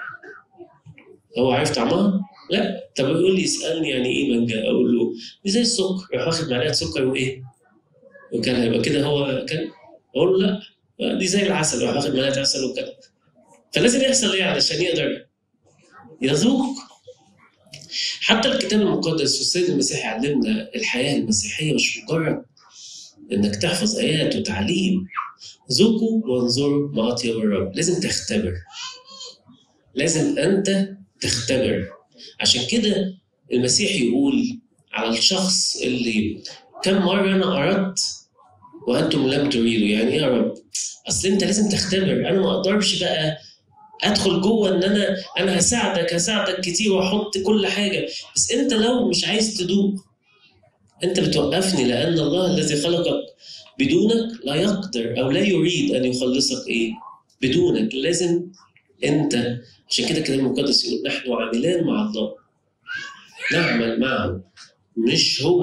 هو عارف طعمها؟ لا طب يقول لي يسالني يعني ايه مانجا اقول له دي زي السكر يروح واخد معلقه سكر وايه؟ وكان هيبقى كده هو كان اقول له لا دي زي العسل يروح واخد معلقه عسل وكده فلازم يحصل ايه علشان يقدر يذوق حتى الكتاب المقدس والسيد المسيح علمنا الحياه المسيحيه مش مجرد انك تحفظ ايات وتعليم ذوقوا وانظروا ما اطيب الرب لازم تختبر لازم انت تختبر عشان كده المسيح يقول على الشخص اللي كم مرة أنا أردت وأنتم لم تريدوا يعني إيه يا رب؟ أصل أنت لازم تختبر أنا ما أقدرش بقى أدخل جوه إن أنا أنا هساعدك هساعدك كتير وأحط كل حاجة بس أنت لو مش عايز تدوق أنت بتوقفني لأن الله الذي خلقك بدونك لا يقدر أو لا يريد أن يخلصك إيه؟ بدونك لازم أنت عشان كده الكتاب المقدس يقول نحن عاملان مع الله نعمل معه مش هو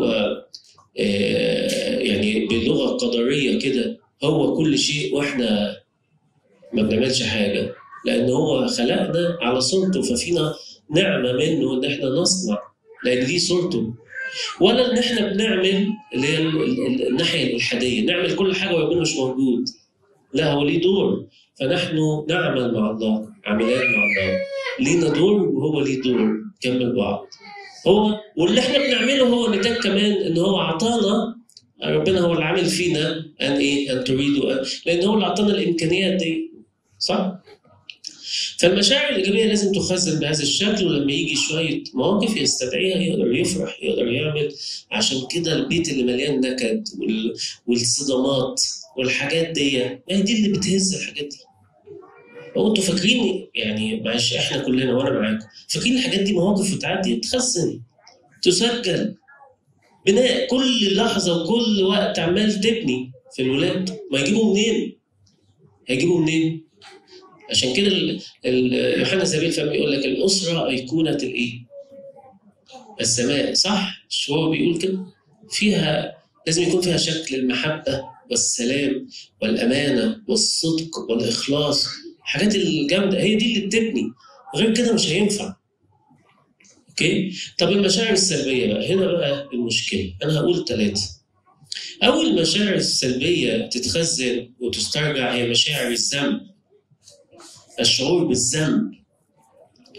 يعني بلغه قدريه كده هو كل شيء واحنا ما بنعملش حاجه لان هو خلقنا على صورته ففينا نعمه منه ان احنا نصنع لان دي صورته ولا ان احنا بنعمل اللي هي الناحيه الالحاديه نعمل كل حاجه وربنا مش موجود لا هو ليه دور فنحن نعمل مع الله عاملان مع الله لينا دور وهو ليه دور نكمل بعض هو واللي احنا بنعمله هو نتاج كمان ان هو اعطانا ربنا هو اللي عامل فينا ان ايه ان تريدوا أن لان هو اللي اعطانا الامكانيات دي صح؟ فالمشاعر الايجابيه لازم تخزن بهذا الشكل ولما يجي شويه مواقف يستدعيها يقدر يفرح يقدر يعمل عشان كده البيت اللي مليان نكد والصدمات والحاجات دي ما هي دي اللي بتهز الحاجات دي هو انتوا فاكرين يعني معلش احنا كلنا وانا معاكم فاكرين الحاجات دي مواقف وتعدي تخزن تسجل بناء كل لحظه وكل وقت عمال تبني في الولاد ما يجيبوا منين؟ هيجيبوا منين؟ عشان كده يوحنا سبيل فهم يقول لك الاسره ايقونه الايه؟ السماء صح؟ مش هو بيقول كده؟ فيها لازم يكون فيها شكل المحبه والسلام والامانه والصدق والاخلاص الحاجات الجامده هي دي اللي بتبني غير كده مش هينفع اوكي طب المشاعر السلبيه بقى هنا بقى المشكله انا هقول ثلاثه اول مشاعر السلبيه تتخزن وتسترجع هي مشاعر الذنب الشعور بالذنب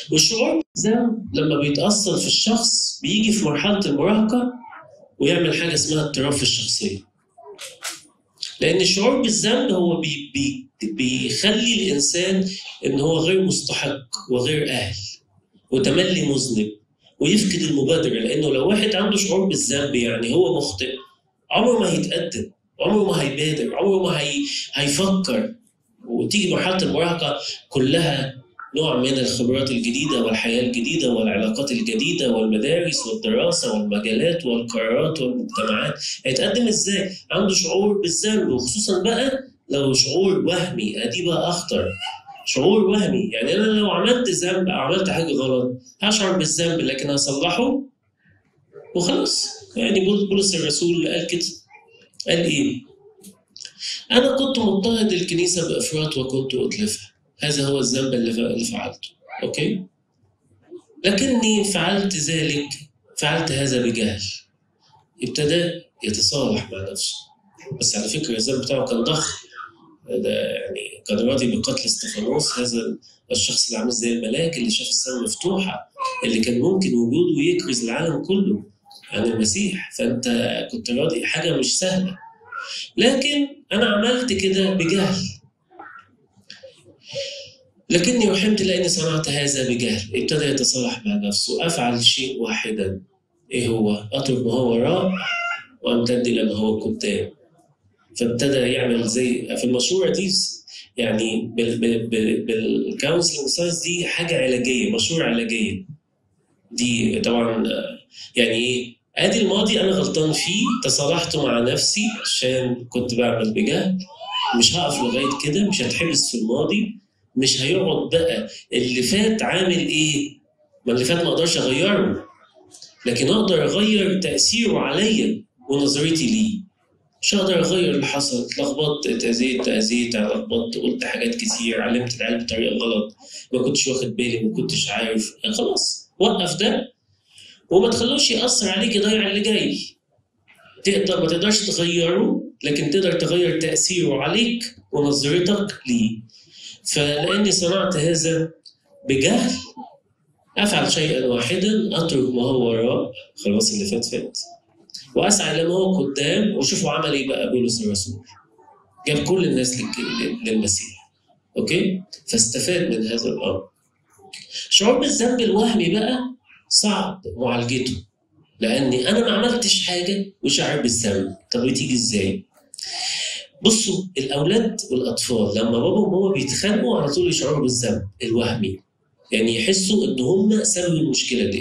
والشعور بالذنب لما بيتأصل في الشخص بيجي في مرحلة المراهقة ويعمل حاجة اسمها اضطراب في الشخصية لأن الشعور بالذنب هو بي بي بيخلي الإنسان إن هو غير مستحق وغير أهل وتملي مذنب ويفقد المبادرة لأنه لو واحد عنده شعور بالذنب يعني هو مخطئ عمره ما هيتقدم عمره ما هيبادر عمره ما هي... هيفكر وتيجي مرحلة المراهقة كلها نوع من الخبرات الجديدة والحياة الجديدة والعلاقات الجديدة والمدارس والدراسة والمجالات والقرارات والمجتمعات هيتقدم ازاي؟ عنده شعور بالذنب وخصوصا بقى لو شعور وهمي دي بقى أخطر شعور وهمي يعني أنا لو عملت ذنب أو عملت حاجة غلط هشعر بالذنب لكن هصلحه وخلاص يعني بولس الرسول قال كده قال إيه؟ أنا كنت مضطهد الكنيسة بإفراط وكنت أتلفها هذا هو الذنب اللي فعلته أوكي؟ لكني فعلت ذلك فعلت هذا بجهل ابتدى يتصالح مع نفسه بس على فكرة الذنب بتاعه كان ضخم ده يعني كان راضي بقتل استفانوس هذا الشخص اللي عامل زي الملاك اللي شاف السماء مفتوحة اللي كان ممكن وجوده يكرز العالم كله عن المسيح فأنت كنت راضي حاجة مش سهلة لكن أنا عملت كده بجهل لكني رحمت لأني صنعت هذا بجهل ابتدى يتصالح مع نفسه أفعل شيء واحدا إيه هو؟ أترك ما هو وراء وأمتد إلى ما هو قدام فابتدى يعمل زي في المشروع دي يعني بالكونسلنج ساينس دي حاجة علاجية مشروع علاجية دي طبعا يعني ايه ادي الماضي انا غلطان فيه تصالحت مع نفسي عشان كنت بعمل بجهل مش هقف لغايه كده مش هتحبس في الماضي مش هيقعد بقى اللي فات عامل ايه ما اللي فات ما اقدرش اغيره لكن اقدر اغير تاثيره عليا ونظرتي ليه مش هقدر اغير اللي حصل اتلخبطت اتاذيت تاذيت لخبطت قلت حاجات كتير علمت العيال بطريقه غلط ما كنتش واخد بالي ما كنتش عارف يعني خلاص وقف ده وما تخلوش ياثر عليك يضيع اللي جاي تقدر ما تقدرش تغيره لكن تقدر تغير تاثيره عليك ونظرتك ليه فلاني صنعت هذا بجهل افعل شيئا واحدا اترك ما هو وراء خلاص اللي فات فات واسعى لما هو قدام وشوفوا عمل ايه بقى بولس الرسول جاب كل الناس للمسيح اوكي فاستفاد من هذا الامر شعور بالذنب الوهمي بقى صعب معالجته لاني انا ما عملتش حاجه وشعر بالذنب طب بتيجي ازاي بصوا الاولاد والاطفال لما بابا وماما بيتخانقوا على طول يشعروا بالذنب الوهمي يعني يحسوا ان هم سبب المشكله دي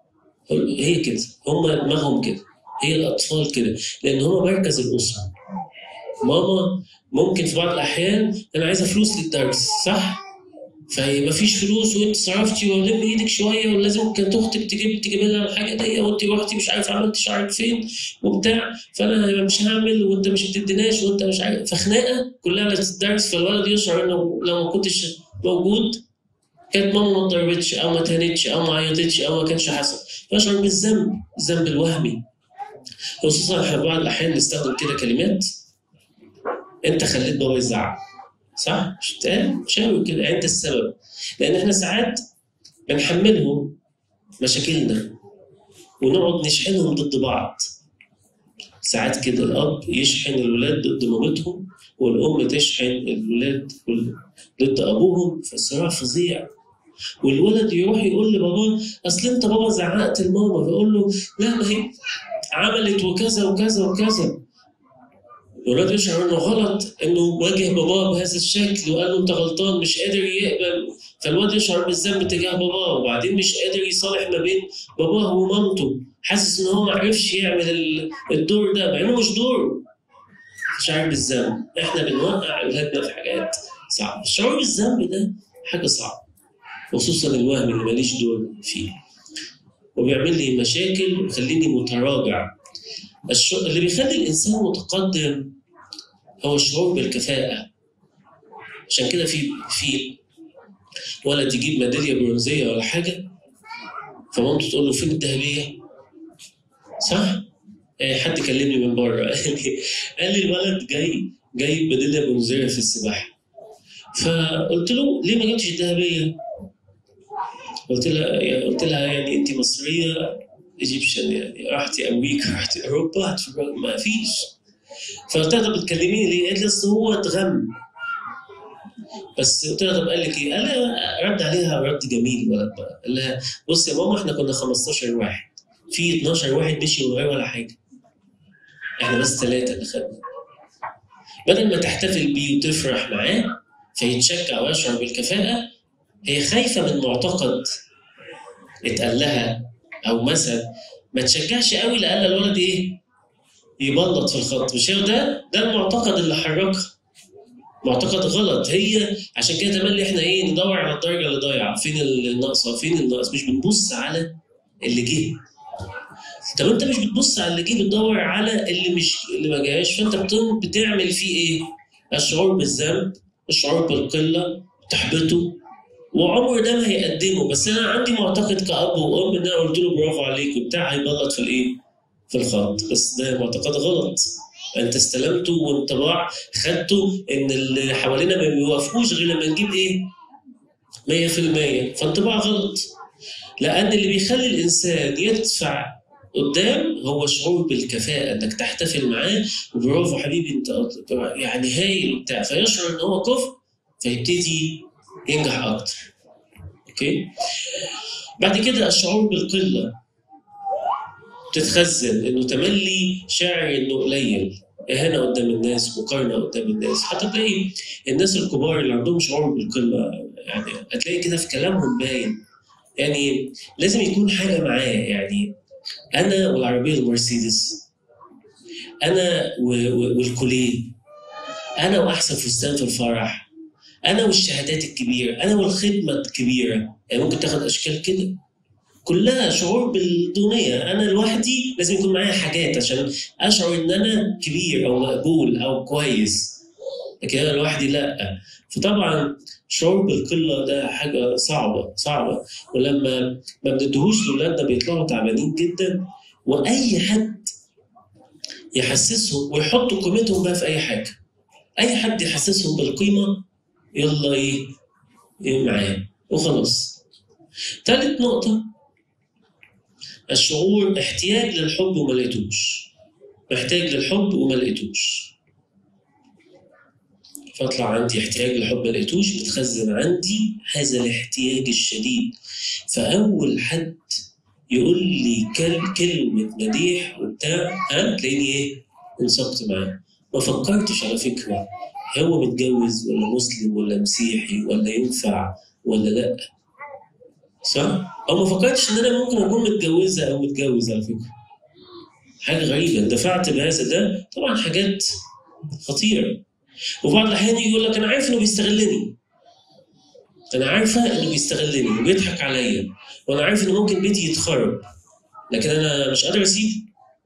هي كده هم دماغهم كده هي الاطفال كده لان هم مركز الاسره ماما ممكن في بعض الاحيان انا عايزه فلوس للدرس صح فما فيش فلوس وانت صرفتي ولم ايدك شويه ولازم كانت اختك تجيب تجيب لها الحاجه دي وانت رحتي مش عارف عملت شعرك فين وبتاع فانا مش هعمل وانت مش بتديناش وانت مش عارف فخناقه كلها للدرس فالولد يشعر انه لو ما كنتش موجود كانت ماما ما ضربتش او ما تهنتش او ما عيطتش او ما كانش حصل فيشعر بالذنب الذنب الوهمي خصوصا احنا بعض الاحيان نستخدم كده كلمات انت خليت بابا يزعق صح؟ مش بتقال شاور كده انت السبب لان احنا ساعات بنحملهم مشاكلنا ونقعد نشحنهم ضد بعض ساعات كده الاب يشحن الولاد ضد مامتهم والام تشحن الولاد ضد ابوهم فالصراع فظيع والولد يروح يقول لباباه اصل انت بابا زعقت لماما فيقول له لا ما هي عملت وكذا وكذا وكذا الولاد يشعر انه غلط انه واجه باباه بهذا الشكل وقال له انت غلطان مش قادر يقبل فالواد يشعر بالذنب تجاه باباه وبعدين مش قادر يصالح ما بين باباه ومامته حاسس ان هو ما عرفش يعمل الدور ده مع انه مش دوره شعور بالذنب احنا بنوقع اولادنا في حاجات صعبه الشعور بالذنب ده حاجه صعبه خصوصا الوهم اللي ماليش دور فيه وبيعمل لي مشاكل ويخليني متراجع الش... اللي بيخلي الانسان متقدم هو الشعور بالكفاءه عشان كده في في ولد يجيب ميداليه برونزيه ولا حاجه فمامته تقول له فين الذهبيه؟ صح؟ إيه حد كلمني من بره قال لي قال لي الولد جاي جايب ميداليه برونزيه في السباحه فقلت له ليه ما جبتش الذهبيه؟ قلت لها يعني قلت لها يعني انت مصريه ايجيبشن يعني رحتي امريكا رحتي اوروبا هتفرج ما فيش فقلت لها طب بتكلميني ليه؟ قالت لي اصل هو اتغم بس قلت لها طب قال لك ايه؟ قال لي رد عليها رد جميل ولد بقى قال لها بص يا ماما احنا كنا 15 واحد في 12 واحد مشي من غير ولا حاجه احنا بس ثلاثه اللي خدنا بدل ما تحتفل بيه وتفرح معاه فيتشجع ويشعر بالكفاءه هي خايفه من معتقد اتقال لها او مثلا ما تشجعش قوي لألا الولد ايه يبلط في الخط مش هو ده ده المعتقد اللي حركها معتقد غلط هي عشان كده تملي احنا ايه ندور على الدرجه اللي ضايعه فين الناقصه فين الناقص مش بنبص على اللي جه طب انت مش بتبص على اللي جه بتدور على اللي مش اللي ما جاش فانت بت- بتعمل فيه ايه؟ الشعور بالذنب الشعور بالقله تحبطه وعمر ده ما هيقدمه بس انا عندي معتقد كاب وام ان انا قلت له برافو عليك وبتاع هيبلط في الايه؟ في الخط بس ده معتقد غلط انت استلمته وانطباع خدته ان اللي حوالينا ما بيوافقوش غير لما نجيب ايه؟ 100% فانطباع غلط لان اللي بيخلي الانسان يدفع قدام هو شعور بالكفاءة انك تحتفل معاه وبرافو حبيبي انت يعني هايل وبتاع فيشعر ان هو كفء فيبتدي ينجح اكتر. اوكي؟ بعد كده الشعور بالقلة تتخزن انه تملي شاعر انه قليل اهانه قدام الناس مقارنه قدام الناس حتى تلاقي الناس الكبار اللي عندهم شعور بالقله يعني هتلاقي كده في كلامهم باين يعني لازم يكون حاجه معاه يعني انا والعربيه المرسيدس انا و- و- والكوليه انا واحسن فستان في الفرح انا والشهادات الكبيره انا والخدمه الكبيره يعني ممكن تاخد اشكال كده كلها شعور بالدونيه انا لوحدي لازم يكون معايا حاجات عشان اشعر ان انا كبير او مقبول او كويس لكن انا لوحدي لا فطبعا الشعور بالقله ده حاجه صعبه صعبه ولما ما بندهوش لاولادنا بيطلعوا تعبانين جدا واي حد يحسسهم ويحطوا قيمتهم بقى في اي حاجه اي حد يحسسهم بالقيمه يلا ايه, إيه معاه وخلاص ثالث نقطه الشعور احتياج للحب وما لقيتوش محتاج للحب وما لقيتوش فاطلع عندي احتياج للحب ما لقيتوش بتخزن عندي هذا الاحتياج الشديد فاول حد يقول لي كل كلمه مديح وبتاع ها تلاقيني ايه انسقت معاه ما فكرتش على فكره هو متجوز ولا مسلم ولا مسيحي ولا ينفع ولا لا صح؟ او ما فكرتش ان انا ممكن اكون متجوزه او متجوز على فكره حاجه غريبه دفعت بهذا ده طبعا حاجات خطيره وبعض الاحيان يجي يقول لك انا عارف انه بيستغلني انا عارفه انه بيستغلني وبيضحك عليا وانا عارف انه ممكن بيتي يتخرب لكن انا مش قادر اسيبه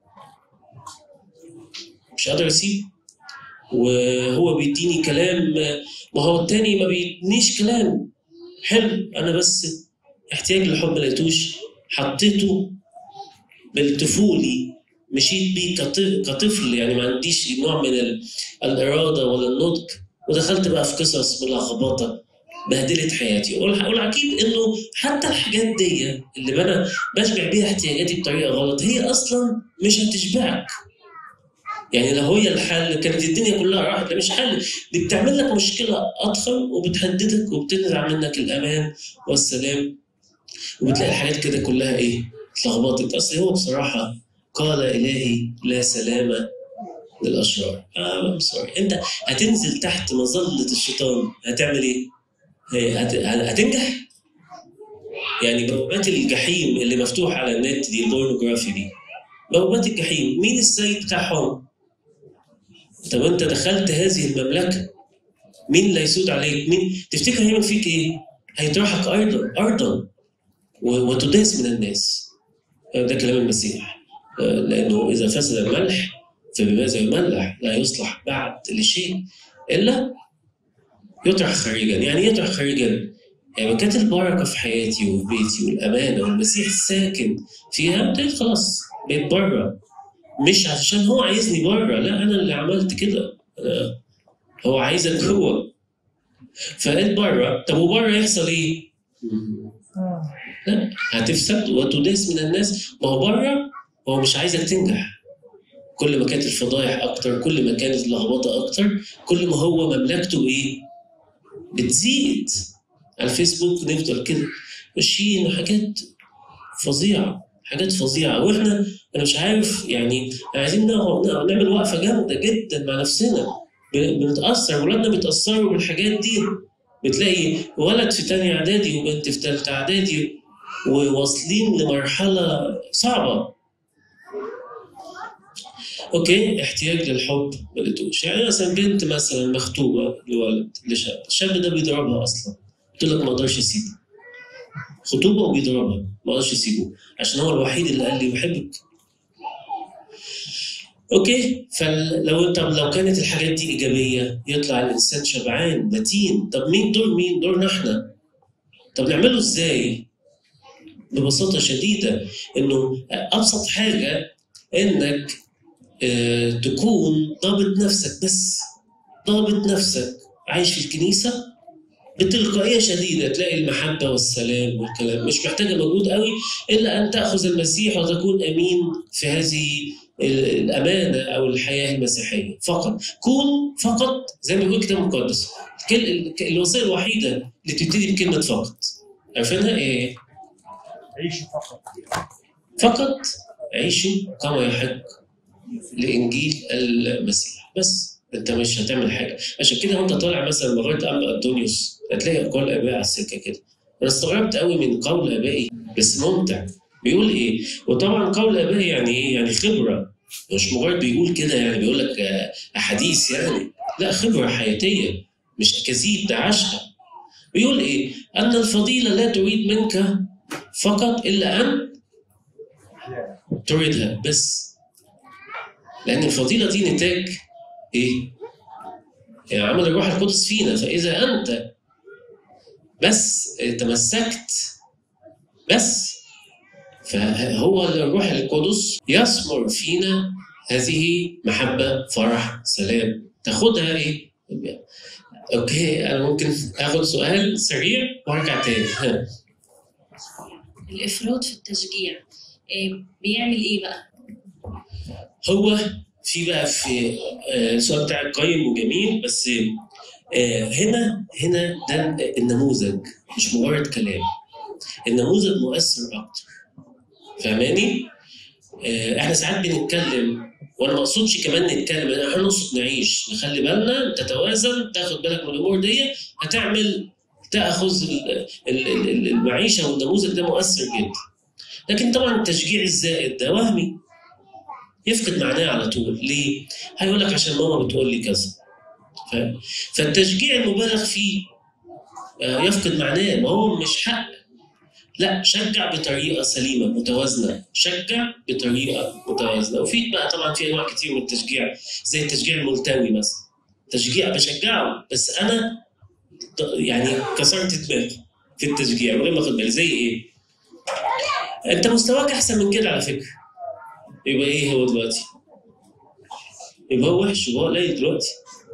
مش قادر اسيبه وهو بيديني كلام ما هو التاني ما بيدينيش كلام حلو انا بس احتياج للحب ما لقيتوش حطيته بالطفولي مشيت بيه كط- كطفل يعني ما عنديش نوع من ال- الاراده ولا النضج ودخلت بقى في قصص ملخبطه بهدلت حياتي والح- والعجيب انه حتى الحاجات دي اللي انا بشبع بيها احتياجاتي بطريقه غلط هي اصلا مش هتشبعك يعني لو هي الحل كانت الدنيا كلها راحت ده مش حل دي بتعمل لك مشكله اضخم وبتهددك وبتنزع منك الامان والسلام وبتلاقي الحاجات كده كلها ايه اتلخبطت اصل هو بصراحه قال الهي لا سلام للاشرار اه سوري انت هتنزل تحت مظله الشيطان هتعمل ايه؟ هي هت... هتنجح؟ يعني بوابات الجحيم اللي مفتوحه على النت دي البورنوجرافي دي بوابات الجحيم مين السيد بتاعهم؟ طب انت دخلت هذه المملكه مين اللي هيسود عليك؟ مين تفتكر هيعمل فيك ايه؟ هيطرحك ارضا ارضا و- وتداس من الناس ده كلام المسيح لانه اذا فسد الملح فبماذا يملح؟ لا يصلح بعد لشيء الا يطرح خارجا، يعني ايه يطرح خارجا؟ يعني كانت البركه في حياتي وفي بيتي والامانه والمسيح ساكن فيها ابتديت خلاص بقيت بره مش عشان هو عايزني بره لا انا اللي عملت كده أنا هو عايزك جوه فقلت بره طب وبره يحصل ايه؟ لا هتفسد وتداس من الناس ما هو بره هو مش عايزك تنجح كل ما كانت الفضايح اكتر كل ما كانت اللخبطه اكتر كل ما هو مملكته ايه بتزيد على الفيسبوك نفضل كده ماشيين حاجات فظيعه حاجات فظيعه واحنا انا مش عارف يعني عايزين نقعد نقعد نعمل وقفه جامده جدا مع نفسنا ب- بنتاثر ولادنا بيتاثروا بالحاجات دي بتلاقي ولد في تانية اعدادي وبنت في تالتة اعدادي وواصلين لمرحله صعبه اوكي احتياج للحب ما لقيتوش يعني مثلا بنت مثلا مخطوبه لولد لشاب الشاب ده بيضربها اصلا قلت لك ما اقدرش اسيبه خطوبه وبيضربها ما اقدرش اسيبه عشان هو الوحيد اللي قال لي بحبك اوكي فلو طب لو كانت الحاجات دي ايجابيه يطلع الانسان شبعان متين طب مين دور مين دورنا احنا طب نعمله ازاي ببساطه شديده انه ابسط حاجه انك آه، تكون ضابط نفسك بس ضابط نفسك عايش في الكنيسه بتلقائيه شديده تلاقي المحبه والسلام والكلام مش محتاجه مجهود قوي الا ان تاخذ المسيح وتكون امين في هذه ال- الامانه او الحياه المسيحيه فقط كون فقط زي ما بيقول الكتاب المقدس كل- ال- الوصيه الوحيده اللي بتبتدي بكلمه فقط عارفينها ايه؟ عيشوا فقط فقط عيشوا كما يحق لانجيل المسيح بس انت مش هتعمل حاجه عشان كده وانت طالع مثلا لغايه ابا انطونيوس هتلاقي اقوال ابائي على السكه كده انا استغربت قوي من قول ابائي بس ممتع بيقول ايه وطبعا قول ابائي يعني ايه يعني خبره مش مجرد بيقول كده يعني بيقول لك آه، احاديث يعني لا خبره حياتيه مش اكاذيب ده عشقه بيقول ايه ان الفضيله لا تريد منك فقط الا ان تريدها بس لأن الفضيلة دي نتاج إيه؟ يعني عمل الروح القدس فينا فإذا أنت بس تمسكت بس فهو الروح القدس يثمر فينا هذه محبة فرح سلام تاخدها إيه؟ أوكي أنا ممكن آخد سؤال سريع وأرجع تاني ها. الافراط في التشجيع آه، بيعمل ايه بقى؟ هو في بقى في آه، السؤال بتاعك قيم وجميل بس آه، هنا هنا ده النموذج مش مجرد كلام النموذج مؤثر اكتر فاهماني؟ آه، احنا ساعات بنتكلم وانا ما اقصدش كمان نتكلم احنا نقصد نعيش نخلي بالنا تتوازن تاخد بالك من الامور دي هتعمل تاخذ ال- ال- ال- المعيشه والنموذج ده مؤثر جدا لكن طبعا التشجيع الزائد ده وهمي يفقد معناه على طول ليه؟ هيقول لك عشان ماما بتقول لي كذا فاهم؟ فالتشجيع المبالغ فيه آه، يفقد معناه ما هو مش حق لا شجع بطريقه سليمه متوازنه شجع بطريقه متوازنه وفي بقى طبعا في انواع كتير من التشجيع زي التشجيع الملتوي مثلا تشجيع بشجعه بس انا ط- يعني كسرت دماغي في التشجيع من غير ما اخد بالي زي ايه؟ انت مستواك احسن من كده على فكره يبقى ايه هو دلوقتي؟ يبقى هو وحش يبقى هو قليل دلوقتي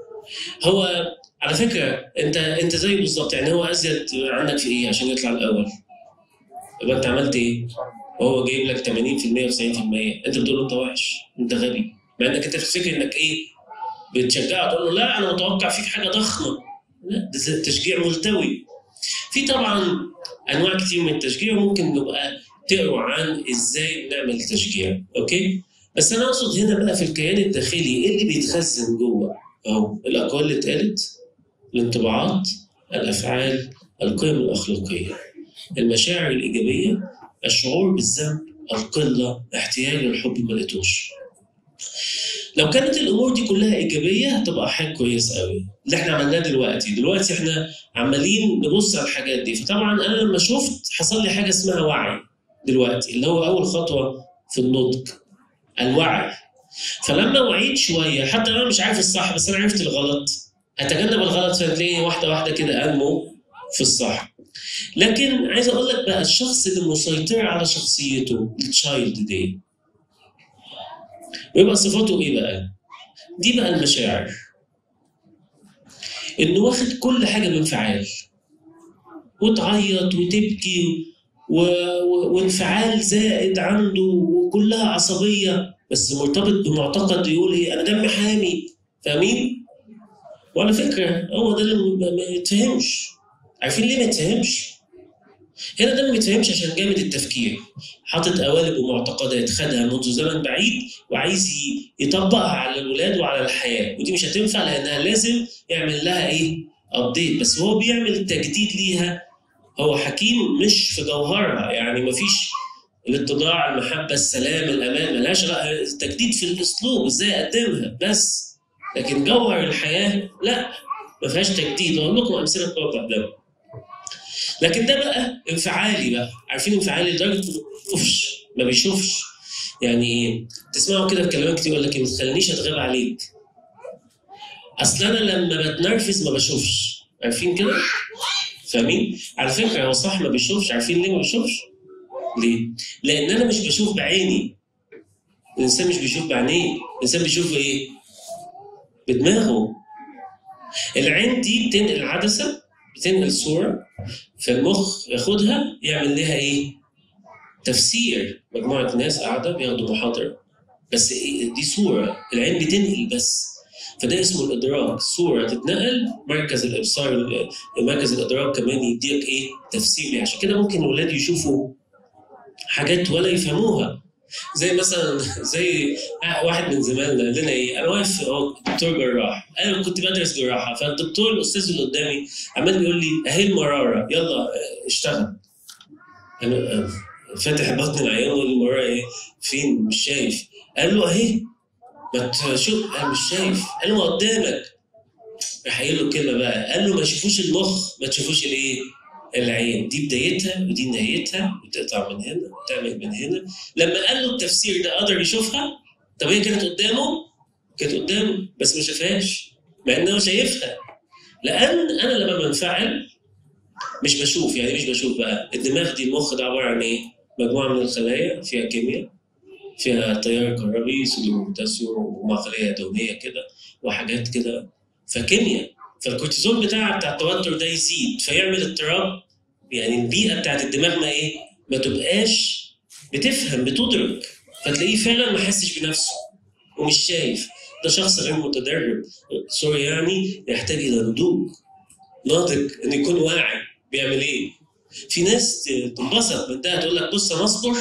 هو على فكره انت انت زيه بالظبط يعني هو ازيد عنك في ايه عشان يطلع الاول يبقى انت عملت ايه؟ وهو جايب لك 80% و90% انت بتقول له انت وحش انت غبي مع انك انت تفتكر انك ايه؟ بتشجعه تقول له لا انا متوقع فيك حاجه ضخمه لا ده زي تشجيع ملتوي في طبعا انواع كتير من التشجيع ممكن نبقى تقروا عن ازاي نعمل تشجيع اوكي بس انا اقصد هنا بقى في الكيان الداخلي ايه اللي بيتخزن جوه اهو الاقوال اللي اتقالت الانطباعات الافعال القيم الاخلاقيه المشاعر الايجابيه الشعور بالذنب القله احتياج للحب ما لقيتوش لو كانت الامور دي كلها ايجابيه هتبقى حاجه كويس قوي اللي احنا عملناه دلوقتي دلوقتي احنا عمالين نبص على الحاجات دي فطبعا انا لما شفت حصل لي حاجه اسمها وعي دلوقتي اللي هو اول خطوه في النضج الوعي فلما وعيت شويه حتى انا مش عارف الصح بس انا عرفت الغلط اتجنب الغلط فتلاقيني واحده واحده كده انمو في الصح لكن عايز اقول لك بقى الشخص اللي مسيطر على شخصيته التشايلد دي ويبقى صفاته ايه بقى؟ دي بقى المشاعر انه واخد كل حاجه بانفعال وتعيط وتبكي و... و... وانفعال زائد عنده وكلها عصبيه بس مرتبط بمعتقد يقول ايه انا دمي حامي فاهمين؟ وعلى فكره هو ده اللي ما ما يتفهمش عارفين ليه ما يتفهمش؟ هنا ده ما يتفهمش عشان جامد التفكير حاطط قوالب ومعتقدات خدها منذ زمن بعيد وعايز ي- يطبقها على الولاد وعلى الحياه ودي مش هتنفع لانها لازم يعمل لها ايه؟ ابديت بس هو بيعمل تجديد ليها هو حكيم مش في جوهرها يعني مفيش الاتضاع المحبه السلام الامان ملهاش غ- تجديد في الاسلوب ازاي اقدمها بس لكن جوهر الحياه لا ما فيهاش تجديد اقول لكم امثله توضح ده لكن ده بقى انفعالي بقى عارفين انفعالي لدرجه إنه اوفش ما بيشوفش يعني ايه تسمعوا كده بكلمات كتير يقول لك إيه، ما تخلينيش اتغاب عليك اصل انا لما بتنرفز ما بشوفش عارفين كده فاهمين على فكره هو صح ما بيشوفش عارفين ليه ما بيشوفش ليه لان انا مش بشوف بعيني الانسان مش بيشوف بعينيه الانسان بيشوف ايه بدماغه العين دي بتنقل عدسه بتنقل صوره فالمخ ياخدها يعمل لها ايه تفسير مجموعه ناس قاعده بياخدوا محاضره بس إيه؟ دي صوره العين بتنقل بس فده اسمه الادراك صوره تتنقل مركز الابصار مركز الادراك كمان يديك ايه تفسير ليها عشان كده ممكن الاولاد يشوفوا حاجات ولا يفهموها زي مثلا زي واحد من زمايلنا قال لنا ايه انا واقف اهو دكتور جراح انا كنت بدرس جراحه فالدكتور الاستاذ اللي قدامي عمال بيقول لي اهي المراره يلا اه، اشتغل انا اه، فاتح بطن العيان ويقول لي المراره ايه فين مش شايف قال له اهي ما تشوف انا مش شايف قال له ما قدامك راح قايل له كلمه بقى قال له ما تشوفوش المخ ما تشوفوش الايه العين دي بدايتها ودي نهايتها وتقطع من هنا وتعمل من هنا لما قال له التفسير ده قدر يشوفها طب هي كانت قدامه كانت قدامه بس ما شافهاش مع انه شايفها لان انا لما بنفعل مش بشوف يعني مش بشوف بقى الدماغ دي المخ ده عباره عن ايه؟ مجموعه من الخلايا فيها كيمياء فيها تيار كهربي صوديوم وبوتاسيوم ومع خليه دهنيه كده وحاجات كده فكيمياء فالكورتيزون بتاع بتاع التوتر ده يزيد فيعمل اضطراب يعني البيئه بتاعت الدماغ ما ايه؟ ما تبقاش بتفهم بتدرك فتلاقيه فعلا ما حسش بنفسه ومش شايف ده شخص غير متدرب سوري يعني يحتاج الى نضوج ناضج ان يكون واعي بيعمل ايه في ناس تنبسط من ده تقول لك بص انا اصبر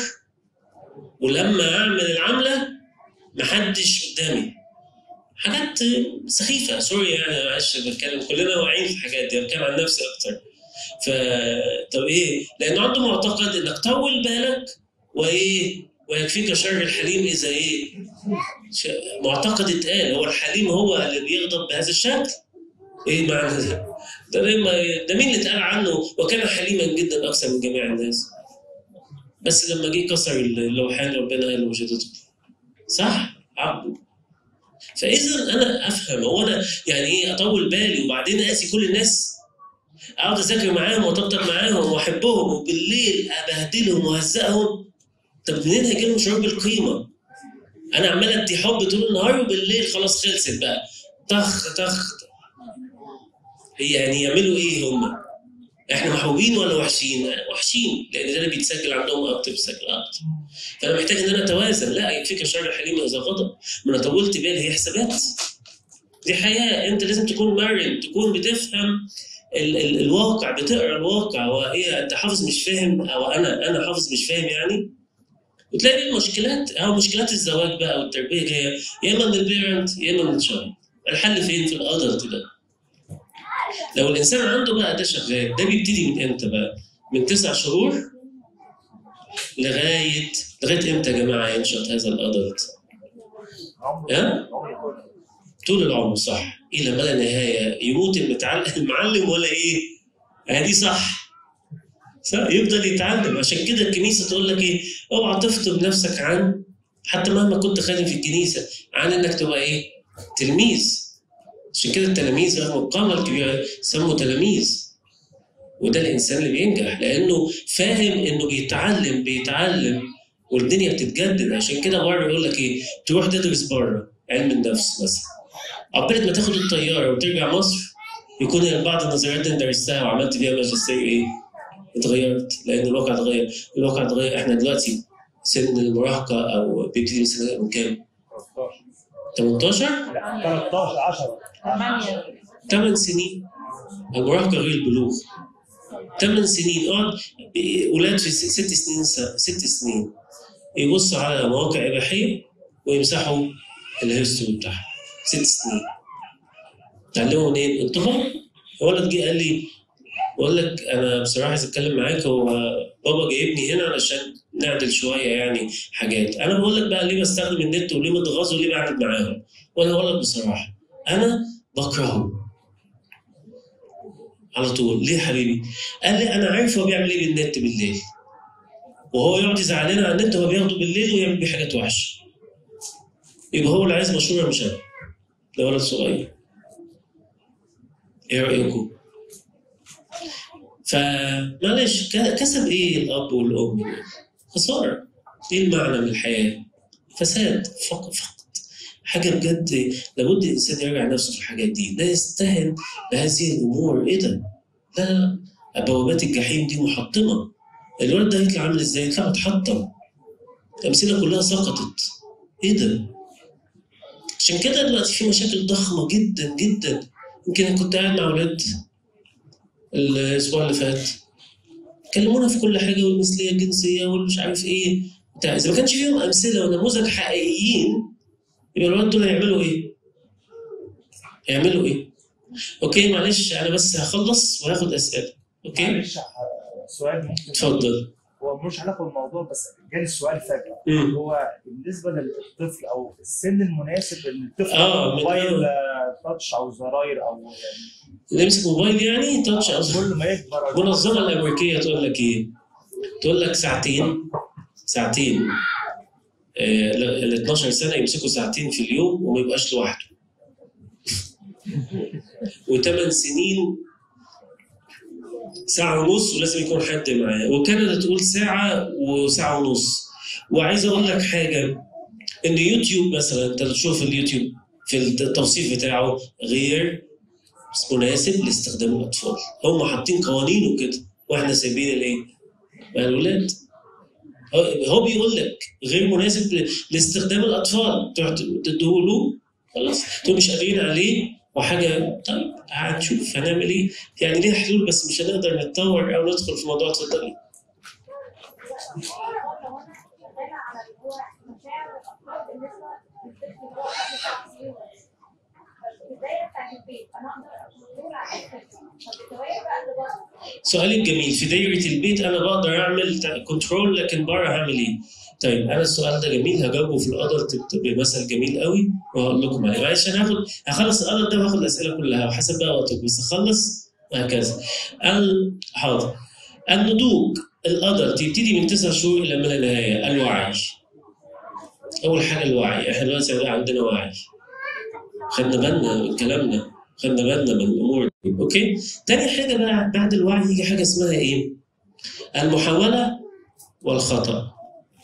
ولما اعمل العمله محدش قدامي حاجات سخيفه سوري يعني معلش بتكلم كلنا واعيين في الحاجات دي بتكلم عن نفسي اكتر ف طب ايه؟ لانه عنده معتقد انك طول بالك وايه؟ ويكفيك شر الحليم اذا ايه؟ ش... معتقد اتقال هو الحليم هو اللي بيغضب بهذا الشكل؟ ايه معنى ده؟ ده, لما... ده مين اللي اتقال عنه وكان حليما جدا اكثر من جميع الناس؟ بس لما جه كسر اللوحان ربنا قال له مش هتدخل صح؟ عبده فاذا انا افهم هو انا يعني ايه اطول بالي وبعدين اقاسي كل الناس اقعد اذاكر معاهم واطبطب معاهم واحبهم وبالليل ابهدلهم واهزقهم طب منين هيجي لهم شعور بالقيمه؟ انا عمال ادي حب طول النهار وبالليل خلاص خلصت بقى طخ طخ هي يعني يعملوا ايه هم؟ احنا محبوبين ولا وحشين؟ وحشين لان ده اللي بيتسجل عندهم اكتر بيتسجل اكتر. فانا محتاج ان انا اتوازن لا يكفيك شر الحليم اذا غضب ما انا طولت بالي هي حسابات دي حياه انت لازم تكون مرن تكون بتفهم ال ال الواقع بتقرا الواقع وايه انت حافظ مش فاهم او انا انا حافظ مش فاهم يعني وتلاقي المشكلات او مشكلات الزواج بقى والتربيه جايه يا اما من البيرنت يا اما من الشغل الحل فين في الادلت ده لو الانسان عنده بقى ده شغال ده بيبتدي من امتى بقى من تسع شهور لغايه لغايه امتى يا جماعه ينشط هذا الادلت ها طول العمر صح الى ما لا نهايه يموت المتعلم المعلم ولا ايه؟ هذه صح صح يفضل يتعلم عشان كده الكنيسه تقول لك ايه؟ اوعى تفطم نفسك عن حتى مهما كنت خادم في الكنيسه عن انك تبقى ايه؟ تلميذ عشان كده التلاميذ رغم القامه الكبيره سموا تلاميذ وده الانسان اللي بينجح لانه فاهم انه بيتعلم بيتعلم والدنيا بتتجدد عشان كده بره يقول لك ايه؟ تروح تدرس بره علم النفس مثلا عقبال ما تاخد الطياره وترجع مصر يكون بعض النظريات اللي درستها وعملت فيها ماجستير ايه؟ اتغيرت لان الواقع اتغير الواقع اتغير احنا دلوقتي سن المراهقه او بيبتدي من سن من كام 18 لا 13 10 ثمانية 8 سنين المراهقه غير البلوغ 8 سنين اقعد اولاد في ست ست سنين ست سنين يبصوا على مواقع اباحيه ويمسحوا الهيستوري بتاعها ست سنين تعلموا منين؟ انطباع ولد جه قال لي بقول لك انا بصراحه عايز اتكلم معاك هو بابا جايبني هنا علشان نعدل شويه يعني حاجات انا بقول لك بقى ليه بستخدم النت وليه متغاظ وليه بعمل معاهم وانا بقول لك بصراحه انا بكرهه على طول ليه يا حبيبي؟ قال لي انا عارف هو بيعمل ايه بالنت بالليل وهو يقعد يزعلنا على النت هو بياخده بالليل ويعمل بيه حاجات وحشه يبقى هو اللي عايز مشهوره مش انا ده ولد صغير ايه رايكم؟ فمعلش ك- كسب ايه الاب والام؟ خساره ايه المعنى من الحياه؟ فساد فقط فقط حاجه بجد لابد الانسان يراجع نفسه في الحاجات دي لا يستهن بهذه الامور ايه ده؟ لا لا لا بوابات الجحيم دي محطمه الولد ده هيطلع عامل ازاي؟ يطلع متحطم الامثله كلها سقطت ايه ده؟ عشان كده دلوقتي في مشاكل ضخمه جدا جدا يمكن أنا كنت قاعد مع اولاد الاسبوع اللي فات كلمونا في كل حاجه والمثليه الجنسيه والمش عارف ايه بتاع اذا ما كانش فيهم امثله ونموذج حقيقيين يبقى الولاد دول هيعملوا ايه؟ هيعملوا ايه؟ اوكي معلش انا بس هخلص وهاخد اسئله اوكي؟ معلش ح- سؤال ممكن اتفضل هو ملوش علاقه بالموضوع بس جالي السؤال فجاه مم. هو بالنسبه للطفل او السن المناسب ان الطفل آه، ياخد من- موبايل آه، تاتش او زراير او يعني اللي يمسك موبايل يعني تاتش أو كل ما يكبر المنظمه الامريكيه تقول لك ايه؟ تقول لك ساعتين ساعتين آه، ال 12 سنه يمسكوا ساعتين في اليوم وما يبقاش لوحده وثمان سنين ساعة ونص ولازم يكون حد معاه وكندا تقول ساعة وساعة ونص وعايز أقول لك حاجة إن يوتيوب مثلا أنت تشوف اليوتيوب في التوصيف بتاعه غير مناسب لاستخدام الأطفال هم حاطين قوانين وكده وإحنا سايبين الإيه؟ مع الولاد هو- هو بيقول لك غير مناسب ل- لاستخدام الأطفال تروح تديهوله خلاص انتوا مش قادرين عليه وحاجه طيب هنشوف هنعمل ايه يعني ليها حلول بس مش هنقدر نتطور او ندخل في موضوع اتفضلي سؤالك جميل في دايره البيت انا بقدر اعمل كنترول لكن بره هعمل ايه؟ طيب انا السؤال ده جميل هجاوبه في الادلت بمثل جميل قوي وهقول لكم عليه معلش انا هاخد هخلص الادلت ده وهاخد الاسئله كلها وحسب بقى وقتك بس اخلص وهكذا ال- حاضر النضوج الادلت يبتدي من تسع شهور الى ما لا نهايه الوعي اول حاجه الوعي احنا دلوقتي بقى عندنا وعي خدنا بالنا من كلامنا خدنا بالنا من الامور دي اوكي تاني حاجه بقى بعد الوعي يجي حاجه اسمها ايه المحاوله والخطا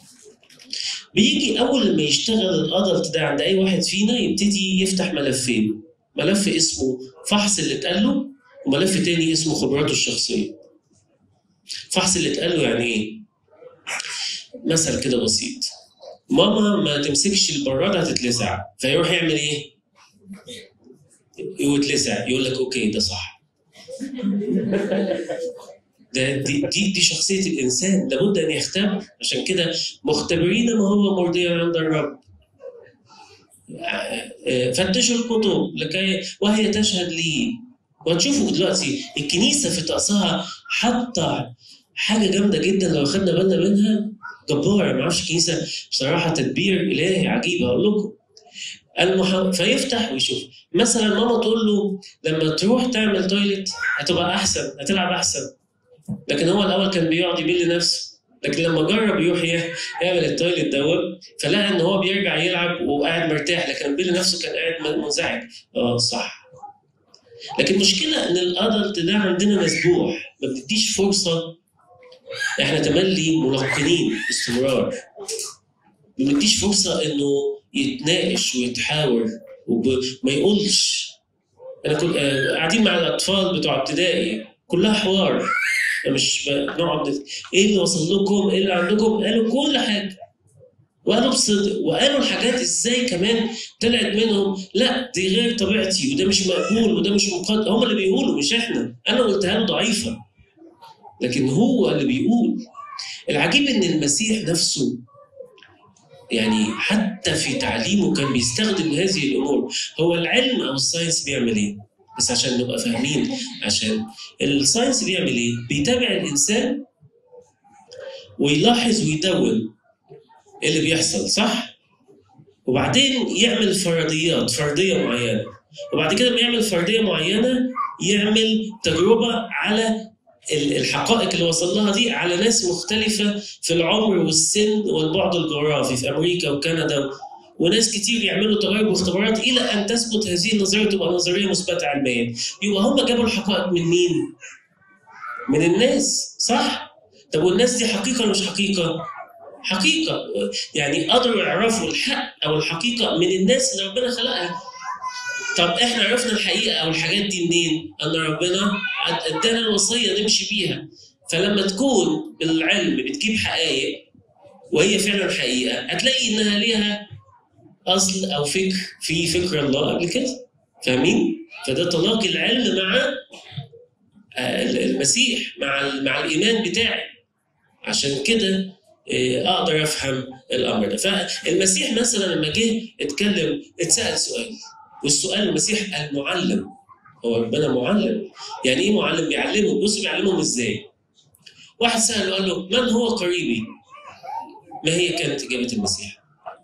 بيجي اول ما يشتغل الادلت ده عند اي واحد فينا يبتدي يفتح ملفين ملف اسمه فحص اللي اتقال له وملف تاني اسمه خبراته الشخصيه فحص اللي اتقال له يعني ايه مثل كده بسيط ماما ما تمسكش البراد هتتلسع فيروح يعمل ايه ويتلسع يقول لك اوكي ده صح ده دي, دي دي شخصيه الانسان لابد ان يختبر عشان كده مختبرين ما هو مرضيا عند الرب فتشوا الكتب لكي وهي تشهد لي وهتشوفوا دلوقتي الكنيسه في طقسها حاطه حاجه جامده جدا لو خدنا بالنا منها جباره ما اعرفش الكنيسه بصراحه تدبير الهي عجيب اقول لكم المحا... فيفتح ويشوف مثلا ماما تقول له لما تروح تعمل تويلت هتبقى احسن هتلعب احسن لكن هو الاول كان بيقعد يبل نفسه لكن لما جرب يروح ي- يعمل التويلت دوت فلقى ان هو بيرجع يلعب وقاعد مرتاح لكن بيل نفسه كان قاعد منزعج اه صح لكن المشكله ان الادلت ده عندنا مسبوح ما بنديش فرصه احنا تملي ملقنين باستمرار ما بنديش فرصه انه يتناقش ويتحاور وما يقولش انا كنت آه، قاعدين مع الاطفال بتوع ابتدائي كلها حوار مش بنقعد ايه اللي وصل لكم؟ ايه اللي عندكم؟ قالوا كل حاجه وقالوا بصدق وقالوا الحاجات ازاي كمان طلعت منهم لا دي غير طبيعتي وده مش مقبول وده مش مقدر هم اللي بيقولوا مش احنا انا قلتها له ضعيفه لكن هو اللي بيقول العجيب ان المسيح نفسه يعني حتى في تعليمه كان بيستخدم هذه الامور هو العلم او الساينس بيعمل ايه بس عشان نبقى فاهمين عشان الساينس بيعمل ايه بيتابع الانسان ويلاحظ ويدون ايه اللي بيحصل صح وبعدين يعمل فرضيات فرضيه معينه وبعد كده لما يعمل فرضيه معينه يعمل تجربه على ال- الحقائق اللي وصل لها دي على ناس مختلفة في العمر والسن والبعد الجغرافي في أمريكا وكندا وناس كتير يعملوا تجارب واختبارات إلى أن تثبت هذه النظرية وتبقى نظرية مثبتة علميا يبقى هم جابوا الحقائق من مين؟ من الناس صح؟ طب والناس دي حقيقة ولا مش حقيقة؟ حقيقة يعني قدروا يعرفوا الحق أو الحقيقة من الناس اللي ربنا خلقها طب احنا عرفنا الحقيقه او الحاجات دي منين؟ ان ربنا ادانا الوصيه نمشي بيها فلما تكون بالعلم بتجيب حقائق وهي فعلا حقيقه هتلاقي انها ليها اصل او فكر في فكر الله قبل كده فاهمين؟ فده تلاقي العلم مع آه، المسيح مع ال- مع الايمان بتاعي عشان كده آه، اقدر افهم الامر ده فالمسيح مثلا لما جه اتكلم اتسال سؤال والسؤال المسيح المعلم هو ربنا معلم يعني ايه معلم بيعلمهم بص بيعلمهم ازاي واحد سأله قال له من هو قريبي ما هي كانت إجابة المسيح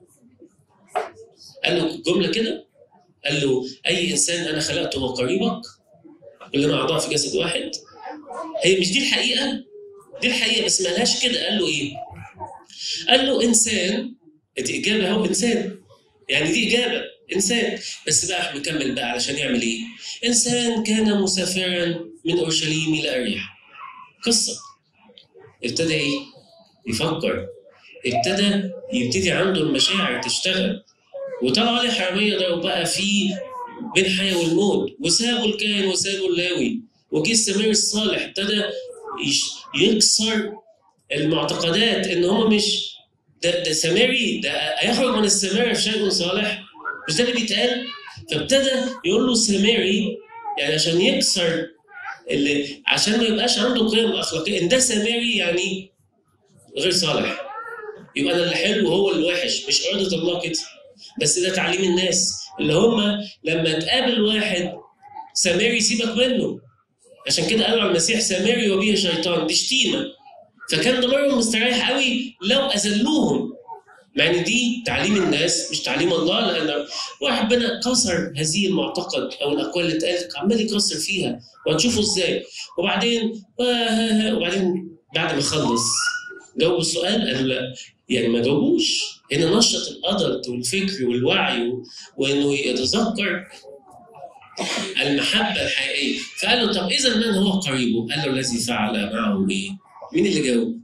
قال له جملة كده قال له أي إنسان أنا خلقته هو قريبك كلنا أعضاء في جسد واحد هي مش دي الحقيقة دي الحقيقة بس ما لهاش كده قال له إيه قال له إنسان دي إجابة هو إنسان يعني دي إجابة إنسان بس بقى مكمل بقى علشان يعمل إيه إنسان كان مسافرا من أورشليم إلى أريح قصة ابتدى إيه يفكر ابتدى يبتدي عنده المشاعر تشتغل وطلع عليه حرامية ده وبقى في بين الحياة والموت وسابوا الكاهن وسابوا اللاوي وجه السمير الصالح ابتدى يش- يكسر المعتقدات ان هم مش ده, ده سامري ده هيخرج من السمارة في شيء صالح مش ده اللي بيتقال فابتدى يقول له سامري يعني عشان يكسر اللي عشان ما يبقاش عنده قيم اخلاقيه ان ده سامري يعني غير صالح يبقى انا اللي حلو وهو اللي وحش مش اراده الله كده بس ده تعليم الناس اللي هم لما تقابل واحد سامري سيبك منه عشان كده قالوا على المسيح سامري وبيه شيطان دي شتيمه فكان ضميرهم مستريح قوي لو اذلوهم مع ان دي تعليم الناس مش تعليم الله لان ربنا كسر هذه المعتقد او الاقوال اللي اتقالت عمال يكسر فيها وهتشوفوا ازاي وبعدين وبعدين بعد ما خلص جاوب السؤال قالوا لا يعني ما جاوبوش هنا نشط الادلت والفكر والوعي و- وانه يتذكر المحبه الحقيقيه فقال له طب اذا من هو قريبه؟ قال له الذي فعل معه ايه؟ مين اللي جاوب؟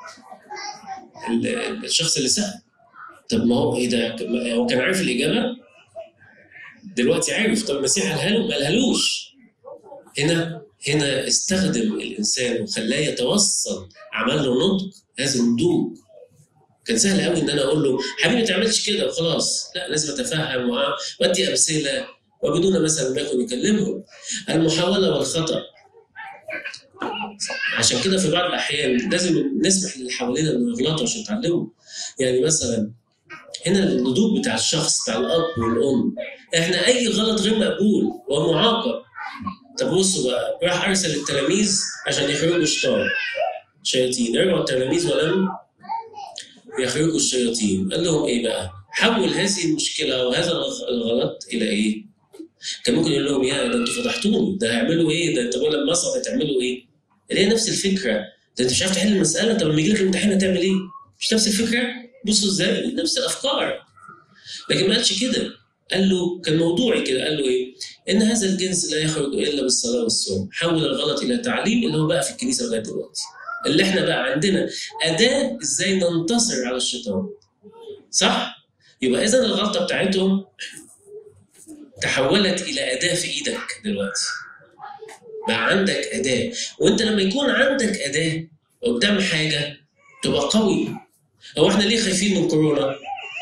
ال- الشخص اللي سال طب ما هو ايه ده؟ هو كان عارف الاجابه؟ دلوقتي عارف طب المسيح قالها له ما قالهالوش هنا هنا استخدم الانسان وخلاه يتوصل عمل له نضج هذا النضوج كان سهل قوي ان انا اقول له حبيبي ما تعملش كده وخلاص لا لازم اتفهم وأ- وادي امثله وبدون مثلا ما يكون يكلمهم المحاوله والخطا عشان كده في بعض الاحيان لازم نسمح للي حوالينا انه يغلطوا عشان يتعلموا يعني مثلا هنا النضوج بتاع الشخص بتاع الاب والام احنا اي غلط غير مقبول ومعاقب طب بصوا بقى راح ارسل التلاميذ عشان يخرجوا الشيطان شياطين رجعوا التلاميذ ولم يخرجوا الشياطين قال لهم ايه بقى حول هذه المشكله وهذا الغ- الغلط الى ايه كان ممكن يقول لهم يا ده انتوا فضحتوني ده هيعملوا ايه ده انتوا لما مصر هتعملوا ايه اللي هي نفس الفكره ده انت مش عارف تحل المساله طب لما يجي لك الامتحان هتعمل ايه مش نفس الفكره بصوا ازاي نفس الافكار لكن ما قالش كده قال له كان موضوعي كده قال له ايه ان هذا الجنس لا يخرج الا بالصلاه والصوم حول الغلط الى تعليم اللي هو بقى في الكنيسه لغايه دلوقتي اللي احنا بقى عندنا اداه ازاي ننتصر على الشيطان صح يبقى اذا الغلطه بتاعتهم تحولت الى اداه في ايدك دلوقتي بقى عندك اداه وانت لما يكون عندك اداه قدام حاجه تبقى قوي هو احنا ليه خايفين من كورونا؟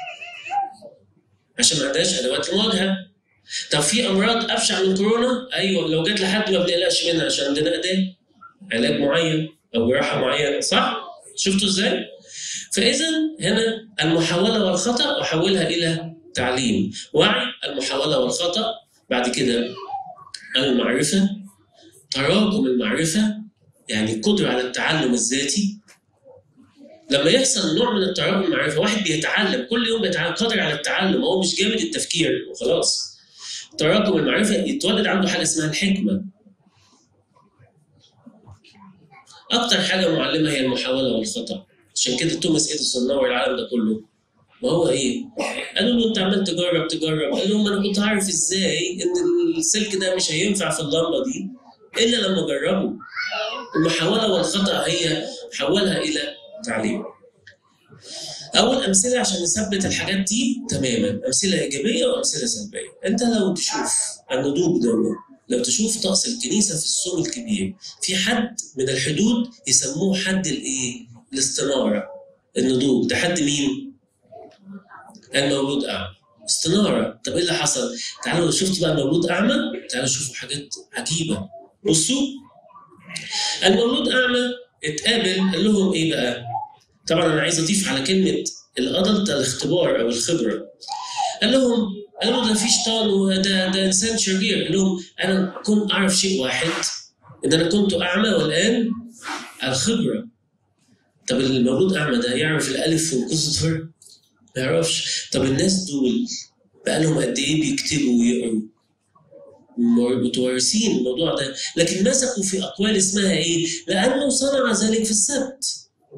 عشان ما عندناش ادوات المواجهه طب في امراض ابشع من كورونا؟ ايوه لو جت لحد ما بنقلقش منها عشان عندنا اداه علاج معين او جراحه معينه صح؟ شفتوا ازاي؟ فاذا هنا المحاوله والخطا احولها الى تعليم وعي المحاوله والخطا بعد كده المعرفه تراكم المعرفه يعني القدره على التعلم الذاتي لما يحصل نوع من التراكم المعرفه واحد بيتعلم كل يوم بيتعلم قادر على التعلم هو مش جامد التفكير وخلاص تراكم المعرفه يتولد عنده حاجه اسمها الحكمه اكتر حاجه معلمه هي المحاوله والخطا عشان كده توماس اديسون نور العالم ده كله ما هو ايه؟ قالوا له انت عمال تجرب تجرب قال لهم انا كنت عارف ازاي ان السلك ده مش هينفع في اللمبه دي الا لما جربه المحاوله والخطا هي حولها الى تعليم اول امثله عشان نثبت الحاجات دي تماما امثله ايجابيه وامثله سلبيه انت لو تشوف النضوج ده لو تشوف طقس الكنيسه في الصوم الكبير في حد من الحدود يسموه حد الايه الاستناره النضوج ده حد مين المولود اعمى استناره طب ايه اللي حصل تعالوا شفتوا بقى المولود اعمى تعالوا شوفوا حاجات عجيبه بصوا المولود اعمى اتقابل قال لهم ايه بقى طبعا انا عايز اضيف على كلمه الادلت الاختبار او الخبره قال لهم قال له ده في شيطان وده ده انسان شرير قال لهم انا كنت اعرف شيء واحد ان انا كنت اعمى والان الخبره طب المولود اعمى ده يعرف الالف والقصه فر ما يعرفش طب الناس دول بقى لهم قد ايه بيكتبوا ويقروا متوارثين الموضوع ده لكن مسكوا في اقوال اسمها ايه؟ لانه صنع ذلك في السبت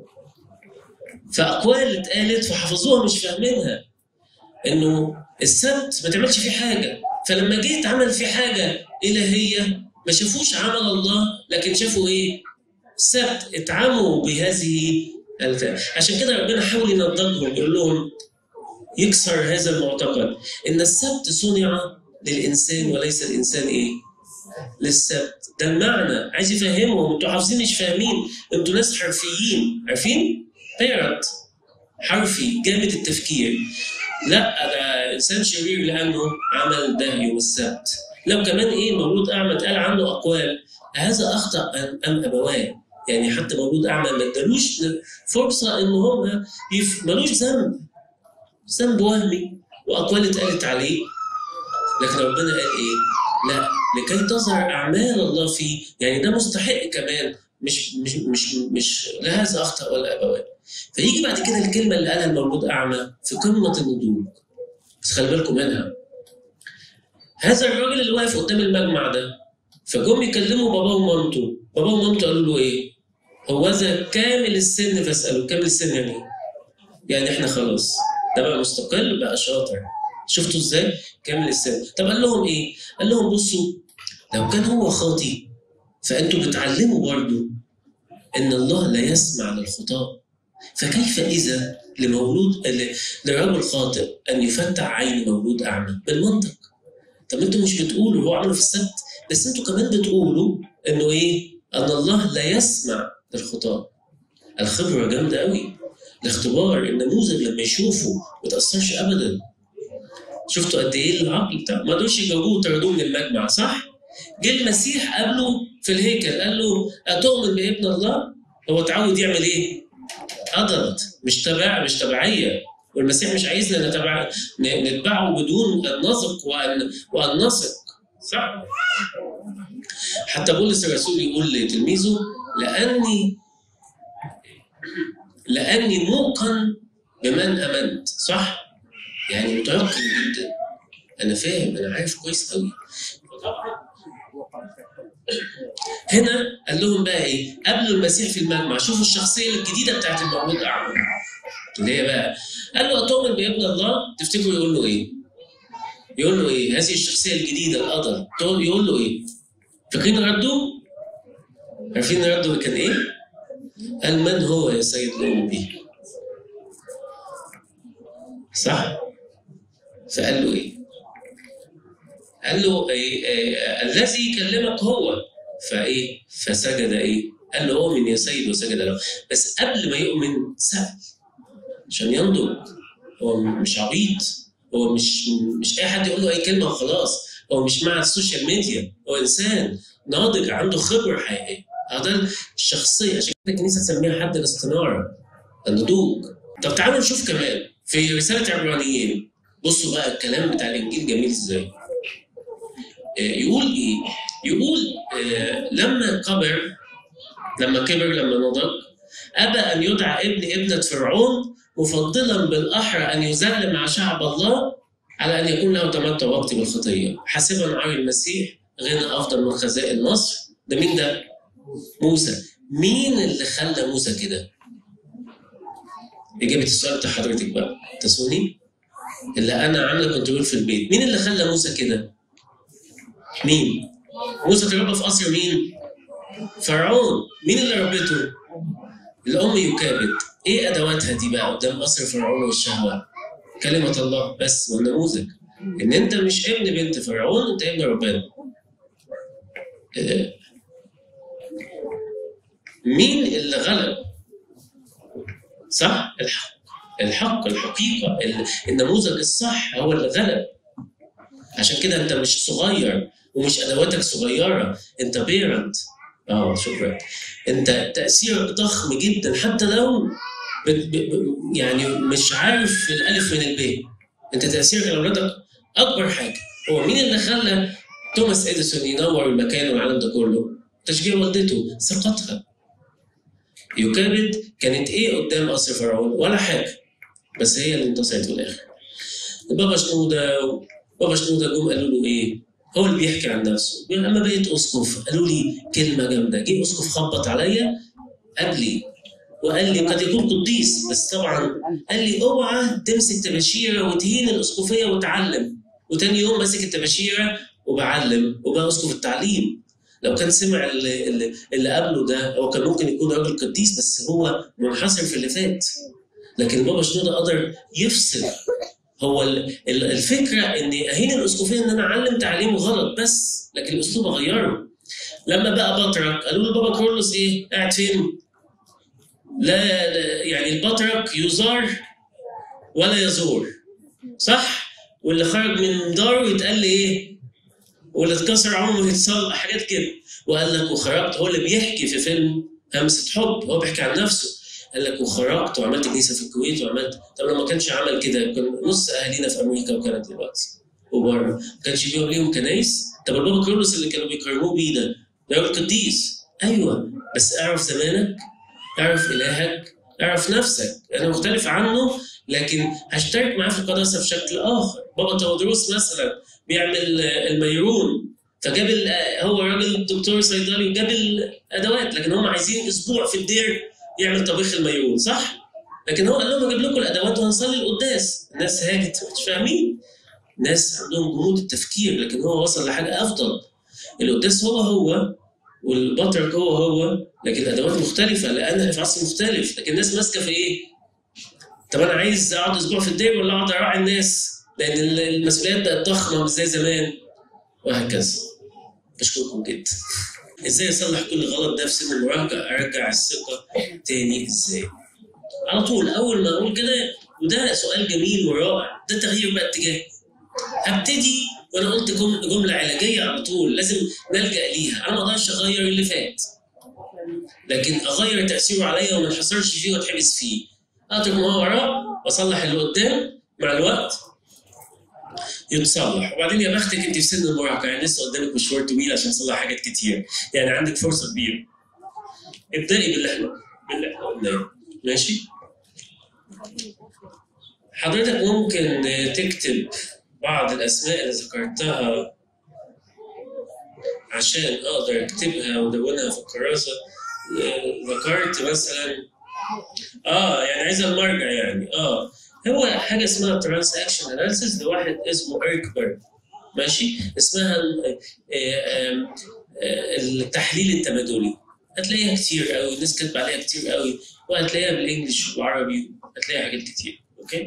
فاقوال اتقالت فحفظوها مش فاهمينها انه السبت ما تعملش فيه حاجه فلما جيت عمل فيه حاجه الهيه ما شافوش عمل الله لكن شافوا ايه؟ السبت اتعموا بهذه الت- عشان كده ربنا حاول ينضجهم يقول لهم يكسر هذا المعتقد ان السبت صنع للانسان وليس الانسان ايه؟ للسبت ده المعنى عايز يفهمهم انتوا حافظين مش فاهمين انتوا ناس حرفيين عارفين؟ بيرت حرفي جامد التفكير لا ده انسان شرير لانه عمل ده يوم السبت لو كمان ايه مولود اعمى اتقال عنه اقوال هذا اخطا أم- ام ابواه يعني حتى مولود اعمى ما ادالوش فرصه ان هو يف... ملوش ذنب ذنب وهمي واقوال اتقالت عليه لكن ربنا قال ايه؟ لا لكي تظهر اعمال الله فيه يعني ده مستحق كمان مش مش مش مش لا هذا اخطا ولا ابواه فيجي بعد كده الكلمه اللي قالها المولود اعمى في قمه النضوج بس خلي بالكم منها هذا الراجل اللي واقف قدام المجمع ده فجم يكلموا باباه ومامته باباه ومامته قالوا له ايه؟ هو ذا كامل السن فاساله كامل السن يعني ايه؟ يعني احنا خلاص ده بقى مستقل بقى شاطر شفتوا ازاي؟ كامل السن طب قال لهم ايه؟ قال لهم بصوا لو كان هو خاطي فانتوا بتعلموا برضه ان الله لا يسمع للخطاه فكيف اذا لمولود ل- لرجل خاطئ ان يفتح عين مولود اعمى بالمنطق طب انتوا مش بتقولوا هو عمله في السبت بس انتوا كمان بتقولوا انه ايه ان الله لا يسمع للخطاه الخبره جامده قوي الاختبار النموذج لما يشوفه ما تاثرش ابدا شفتوا قد ايه العقل بتاعه ما قدروش يجاوبوه وطردوه من المجمع صح؟ جه المسيح قابله في الهيكل قال له أتؤمن بابن الله؟ هو اتعود يعمل ايه؟ أدلت مش تبع مش تبعية والمسيح مش عايزنا نتبع ن- نتبعه بدون أن نثق وأن وأن نثق صح؟ حتى بولس الرسول يقول لتلميذه لأني لأني موقن بمن آمنت صح؟ يعني متيقن جدا أنا فاهم أنا عارف كويس قوي هنا قال لهم بقى ايه؟ قابلوا المسيح في المجمع، شوفوا الشخصيه الجديده بتاعت المولود اعمى. اللي هي بقى قال له أتؤمن بابن الله؟ تفتكروا يقول له ايه؟ يقول له ايه؟ هذه الشخصيه الجديده القدر تقول- يقول له ايه؟ فاكرين رده؟ عارفين رده كان ايه؟ قال من هو يا سيد قلبي؟ صح؟ فقال له ايه؟ قال له إيه إيه الذي يكلمك هو فايه فسجد ايه قال له اؤمن يا سيد وسجد له بس قبل ما يؤمن سأل عشان ينضج هو مش عبيط هو مش مش اي حد يقول له اي كلمه وخلاص هو مش مع السوشيال ميديا هو انسان ناضج عنده خبره حقيقيه هذا الشخصيه عشان كده الكنيسه تسميها حد الاستناره النضوج طب تعالوا نشوف كمان في رساله عبرانيين بصوا بقى الكلام بتاع الانجيل جميل ازاي آه، يقول ايه؟ يقول آه، لما كبر لما كبر لما نضج ابى ان يدعى ابن ابنه فرعون مفضلا بالاحرى ان يذل مع شعب الله على ان يكون له تمتع وقتي بالخطيه حاسبا عن المسيح غنى افضل من خزائن مصر ده مين ده؟ موسى مين اللي خلى موسى كده؟ إجابة السؤال بتاع حضرتك بقى تسوني اللي أنا عاملة كنترول في البيت مين اللي خلى موسى كده؟ مين؟ موسى اتربى في قصر مين؟ فرعون مين اللي ربته؟ الأم يكابد إيه أدواتها دي بقى قدام قصر فرعون والشهوة؟ كلمة الله بس والنموذج إن أنت مش ابن بنت فرعون أنت ابن ربنا آه، مين اللي غلب؟ صح؟ الحق الحق الحقيقة ال- النموذج الصح هو اللي غلب عشان كده انت مش صغير ومش ادواتك صغيرة انت بيرنت اه شكرا انت تأثيرك ضخم جدا حتى لو بت- ب- ب- يعني مش عارف الالف من الب انت تأثيرك على اولادك اكبر حاجة هو مين اللي خلى توماس اديسون ينور المكان والعالم ده كله؟ تشجيع والدته ثقتها يوكابد كانت ايه قدام قصر فرعون؟ ولا حاجه بس هي اللي انتصرت في الاخر. بابا شنوده بابا شنوده جم قالوا له ايه؟ هو اللي بيحكي عن نفسه بيقول لما بقيت اسقف قالوا لي كلمه جامده جه اسقف خبط عليا قبلي وقال لي قد يكون قديس بس طبعا قال لي اوعى تمسك تباشيره وتهين الاسقفيه وتعلم وتاني يوم ماسك التباشيره وبعلم وبقى اسقف التعليم لو كان سمع اللي, اللي, اللي قبله ده هو كان ممكن يكون راجل قديس بس هو منحصر في اللي فات لكن بابا شنودة قدر يفصل هو ال- ال- الفكره ان اهين الاسقفيه ان انا اعلم تعليم غلط بس لكن الاسلوب اغيره لما بقى بطرك قالوا له بابا كرولوس ايه قاعد فين؟ لا, لا يعني البطرك يزار ولا يزور صح؟ واللي خرج من داره يتقال لي ايه؟ واللي اتكسر عمره يتصلح حاجات كده وقال لك وخرجت هو اللي بيحكي في فيلم همسة حب هو بيحكي عن نفسه قال لك وخرجت وعملت كنيسه في الكويت وعملت طب لو ما كانش عمل كده كان نص اهالينا في امريكا وكانت دلوقتي وبره ما كانش فيهم ليهم كنايس طب البابا كرولوس اللي كانوا بيكرموه بيه ده ده راجل قديس ايوه بس اعرف زمانك اعرف الهك اعرف نفسك انا مختلف عنه لكن هشترك معاه في القداسه بشكل اخر بابا تودروس مثلا بيعمل آه، الميرون فجاب ال- آه، هو راجل دكتور صيدلي وجاب الادوات لكن هم عايزين اسبوع في الدير يعمل طبيخ الميرون صح؟ لكن هو قال لهم اجيب لكم الادوات وهنصلي القداس الناس هاجت مش فاهمين ناس عندهم جمود التفكير لكن هو وصل لحاجه افضل القداس هو هو والبطرك هو هو لكن الادوات مختلفه لان في عصر مختلف لكن الناس ماسكه في ايه؟ طب انا عايز اقعد اسبوع في الدير ولا اقعد اراعي الناس؟ لان ال- المسؤوليات بقت ضخمه مش زي زمان وهكذا بشكركم جدا ازاي اصلح كل غلط ده في سن المراهقه ارجع الثقه تاني ازاي؟ على طول اول ما اقول كده وده سؤال جميل ورائع ده تغيير بقى اتجاه هبتدي وانا قلت جم- جمله علاجيه على طول لازم نلجا ليها انا ما اقدرش اغير اللي فات لكن اغير تاثيره عليا وما انحصرش فيه واتحبس فيه اترك ما وراه واصلح اللي قدام مع الوقت يتصلح وبعدين يا بختك انت في سن المراهقه يعني لسه قدامك مشوار طويل عشان تصلح حاجات كتير يعني عندك فرصه كبيره ابدأي باللي احنا باللي احنا قلناه ماشي حضرتك ممكن تكتب بعض الأسماء اللي ذكرتها عشان أقدر أكتبها وأدونها في الكراسة آه، ذكرت مثلا آه يعني عايز المرجع يعني آه هو حاجة اسمها ترانزاكشن اناليسيس لواحد اسمه إيركبرج ماشي اسمها آه، آه، آه، التحليل التبادلي هتلاقيها كتير قوي الناس كاتبه عليها كتير قوي وهتلاقيها بالانجلش والعربي هتلاقيها حاجات كتير اوكي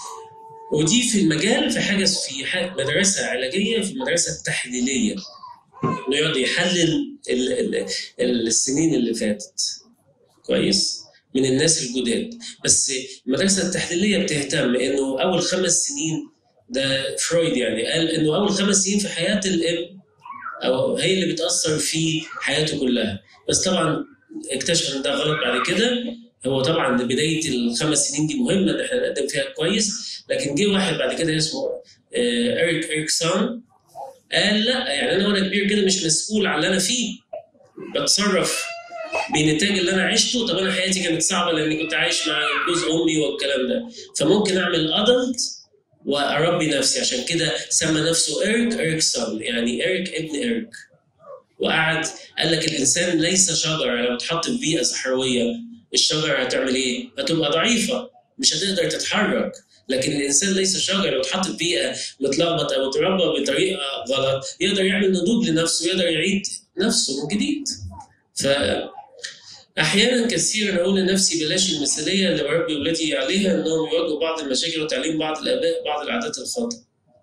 ودي في المجال في حاجه في حاجة مدرسه علاجيه في المدرسه التحليليه انه يقعد يحلل ال- ال- ال- السنين اللي فاتت كويس من الناس الجداد بس المدرسه التحليليه بتهتم انه اول خمس سنين ده فرويد يعني قال انه اول خمس سنين في حياه الاب او هي اللي بتاثر في حياته كلها بس طبعا اكتشف ان ده غلط بعد كده هو طبعا بدايه الخمس سنين دي مهمه ان احنا نقدم فيها كويس لكن جه واحد بعد كده اسمه آه، اريك اريكسون قال لا يعني انا وانا كبير كده مش مسؤول على اللي انا فيه بتصرف بنتاج اللي انا عشته طب انا حياتي كانت صعبه لاني كنت عايش مع جوز امي والكلام ده فممكن اعمل ادلت واربي نفسي عشان كده سمى نفسه ايريك اريكسون يعني ايريك ابن ايريك وقعد قال لك الانسان ليس شجره لو اتحط في بيئه صحراويه الشجره هتعمل ايه؟ هتبقى ضعيفه مش هتقدر تتحرك لكن الانسان ليس شجره لو اتحط في بيئه متلخبط او اتربى بطريقه غلط يقدر يعمل نضوج لنفسه يقدر يعيد نفسه من جديد ف احيانا كثيرا اقول لنفسي بلاش المثاليه اللي بربي ولادي عليها انهم يواجهوا بعض المشاكل وتعليم بعض الاباء بعض العادات الخاطئه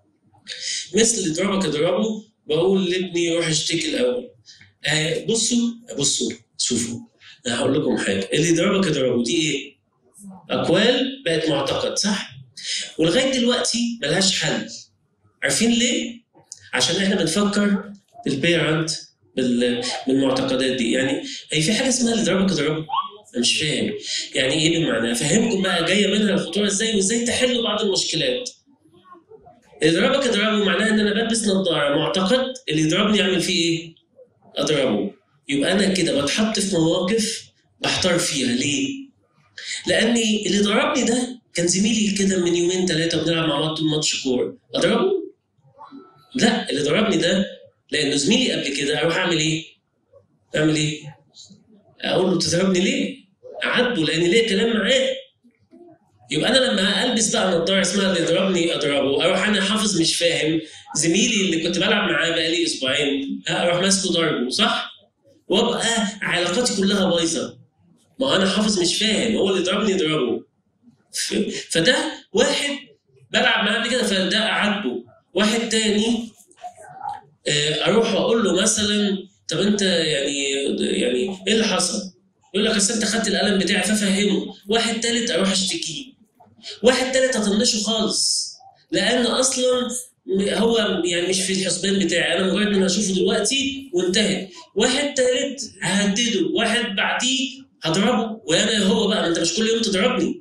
مثل اللي ضربك اضربه بقول لابني روح اشتكي الاول آه بصوا بصوا شوفوا انا هقول لكم حاجه اللي ضربك اضربه دي ايه؟ اقوال بقت معتقد صح؟ ولغايه دلوقتي ملهاش حل عارفين ليه؟ عشان احنا بنفكر بالبيرنت بال- بالمعتقدات دي يعني هي في حاجه اسمها اللي ضربك اضربه انا مش فاهم يعني ايه بمعنى افهمكم بقى جايه منها الخطوره ازاي وازاي تحلوا بعض المشكلات اللي ضربك اضربه معناها ان انا بلبس نظاره معتقد اللي يضربني اعمل فيه ايه؟ اضربه يبقى انا كده بتحط في مواقف بحتار فيها ليه؟ لاني اللي ضربني ده كان زميلي كده من يومين ثلاثه بنلعب مع بعض طول ماتش كوره اضربه؟ لا اللي ضربني ده لانه زميلي قبل كده اروح اعمل ايه؟ اعمل ايه؟ اقول له تضربني ليه؟ اعاتبه لان ليه كلام معاه يبقى انا لما البس بقى نظاره اسمها اللي ضربني اضربه اروح انا حافظ مش فاهم زميلي اللي كنت بلعب معاه بقالي اسبوعين ها، اروح ماسكه ضربه صح؟ وابقى علاقاتي كلها بايظه ما هو انا حافظ مش فاهم هو اللي ضربني يضربه ف- فده واحد بلعب معاه قبل كده فده اعاتبه واحد تاني آه، اروح واقول له مثلا طب انت يعني يعني ايه اللي حصل؟ يقول لك اصل انت خدت القلم بتاعي ففهمه واحد تالت اروح اشتكيه واحد تالت هطنشه خالص لان اصلا م- هو يعني مش في الحسبان بتاعي انا مجرد ان اشوفه دلوقتي وانتهت واحد تالت ههدده واحد بعديه هضربه وانا هو بقى ما انت مش كل يوم تضربني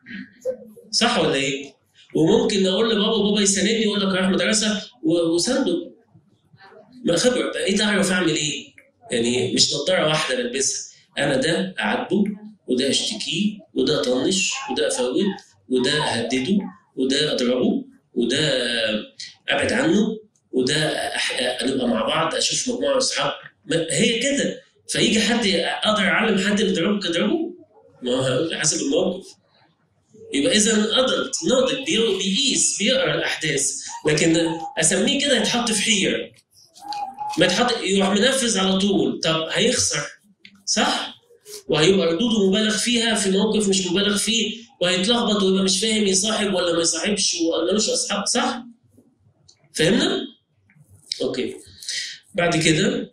صح ولا ايه؟ وممكن اقول لبابا بابا يساندني يقول لك رايح مدرسه و- وسنده ما خبره بقيت اعرف اعمل ايه يعني مش نضاره واحده بلبسها انا ده اعاتبه وده اشتكيه وده اطنش وده افوت وده اهدده وده اضربه وده ابعد عنه وده أح- نبقى مع بعض اشوف مجموعه اصحاب ما- هي كده فيجي حد اقدر اعلم حد اللي ضربك اضربه ما هو حسب الموقف يبقى اذا ادلت ناضج بي- بيقيس بيقرا الاحداث لكن اسميه كده يتحط في حيره ما يتحط يروح منفذ على طول طب هيخسر صح وهيبقى ردوده مبالغ فيها في موقف مش مبالغ فيه وهيتلخبط ويبقى مش فاهم يصاحب ولا ما يصاحبش ومالوش اصحاب صح فهمنا اوكي بعد كده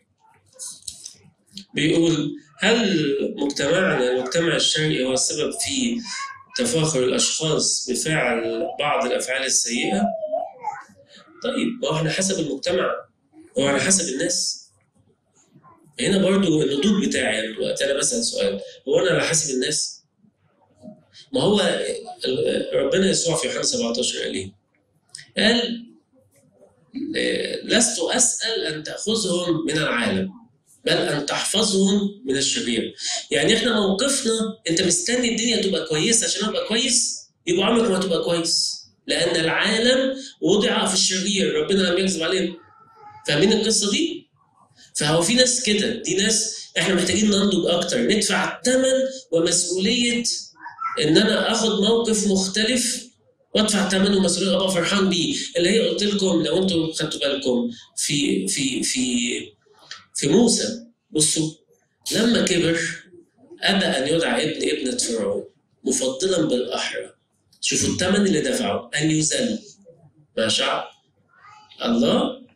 بيقول هل مجتمعنا المجتمع الشرقي هو السبب في تفاخر الاشخاص بفعل بعض الافعال السيئه طيب ما هو احنا حسب المجتمع هو على حسب الناس هنا برضو النضوج بتاعي أنا دلوقتي انا بسال سؤال هو انا على حسب الناس ما هو ال- ربنا يسوع في يوحنا 17 قال ايه؟ قال آه، لست اسال ان تاخذهم من العالم بل ان تحفظهم من الشرير يعني احنا موقفنا انت مستني الدنيا تبقى كويسه عشان ابقى كويس يبقى عمرك ما هتبقى كويس لان العالم وضع في الشرير ربنا لم يكذب علينا فاهمين القصه دي؟ فهو في ناس كده دي ناس احنا محتاجين ننضج اكتر ندفع الثمن ومسؤوليه ان انا اخد موقف مختلف وادفع ثمن ومسؤوليه ابقى فرحان بيه اللي هي قلت لكم لو انتم خدتوا بالكم في في في في موسى بصوا لما كبر ابى ان يدعى ابن ابنه فرعون مفضلا بالاحرى شوفوا الثمن اللي دفعه ان يذل مع شعب الله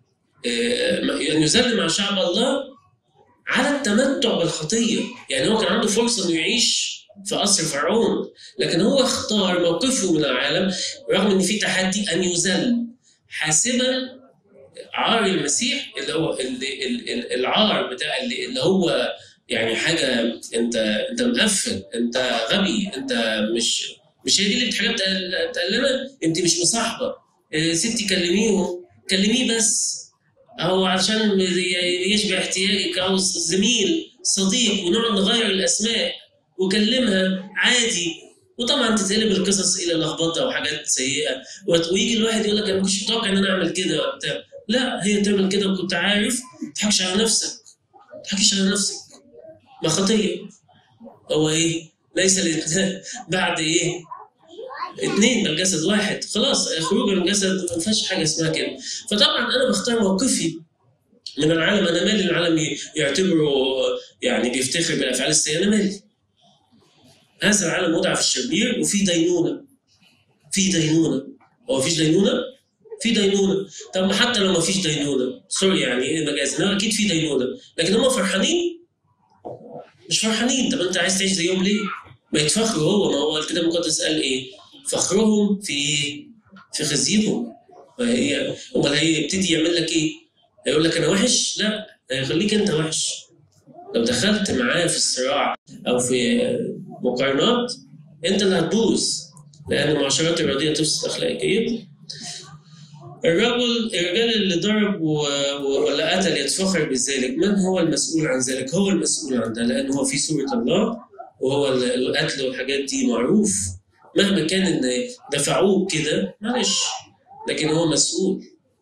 ان يذل مع شعب الله على التمتع بالخطيه يعني هو كان عنده فرصه انه يعيش في قصر فرعون لكن هو اختار موقفه من العالم رغم ان في تحدي ان يذل حاسبا عار المسيح اللي هو اللي ال- ال- العار بتاع اللي, اللي هو يعني حاجه انت انت مقفل انت غبي انت مش مش هي دي اللي حاجه بتقال بتقال لنا انت مش مصاحبه إيه، ستي كلميهم كلميه بس او عشان يشبع احتياجك او زميل صديق ونقعد نغير الاسماء وكلمها عادي وطبعا تتقلب القصص الى لخبطه وحاجات سيئه وت- ويجي الواحد يقول لك انا ما كنتش متوقع ان انا اعمل كده وبتاع لا هي تعمل كده وكنت عارف ما تضحكش على نفسك ما تضحكش على نفسك ما خطيه هو ايه؟ ليس الانسان بعد ايه؟ اثنين بل جسد واحد خلاص خروج من الجسد ما فيهاش حاجه اسمها كده فطبعا انا بختار موقفي من العالم انا مالي العالم ي- يعتبره يعني بيفتخر بالافعال السيئه انا مالي هذا العالم وضع في الشرير وفي دينونه في دينونه هو مفيش دينونه؟ في دينونه طب ما حتى لو ما فيش دينونه سوري يعني ايه مجاز انما اكيد في دينونه لكن هم فرحانين مش فرحانين طب انت عايز تعيش زيهم ليه؟ ما يتفخروا هو ما هو الكتاب المقدس قال ايه؟ فخرهم في ايه؟ في خزيهم ما هي امال هيبتدي يعمل لك ايه؟ هيقول لك انا وحش؟ لا هيخليك انت وحش لو دخلت معاه في الصراع او في مقارنات انت اللي هتبوظ لان المعاشرات الرياضيه تفسد اخلاق الجيد الرجل الرجال اللي ضرب و... و... ولا قتل يتفخر بذلك من هو المسؤول عن ذلك هو المسؤول عن ده لانه هو في سوره الله وهو ال- القتل والحاجات دي معروف مهما كان ان دفعوه كده معلش لكن هو مسؤول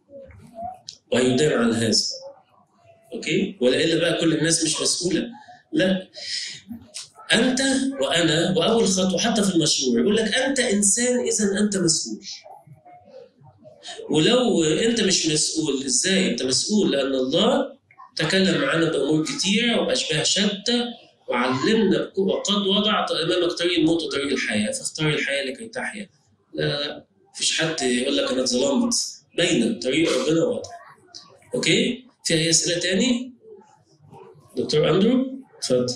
وهيدان عن هذا اوكي ولا بقى كل الناس مش مسؤوله لا انت وانا واول خطوه حتى في المشروع يقول لك انت انسان اذا انت مسؤول ولو انت مش مسؤول ازاي انت مسؤول لان الله تكلم معنا بامور كتيره واشباه شتى وعلمنا وقد وضع امامك طريق الموت وطريق الحياه فاختار الحياه لكي تحيا لا لا لا مفيش حد يقول لك انا اتظلمت باينه طريق ربنا واضح اوكي في اي اسئله تاني دكتور اندرو اتفضل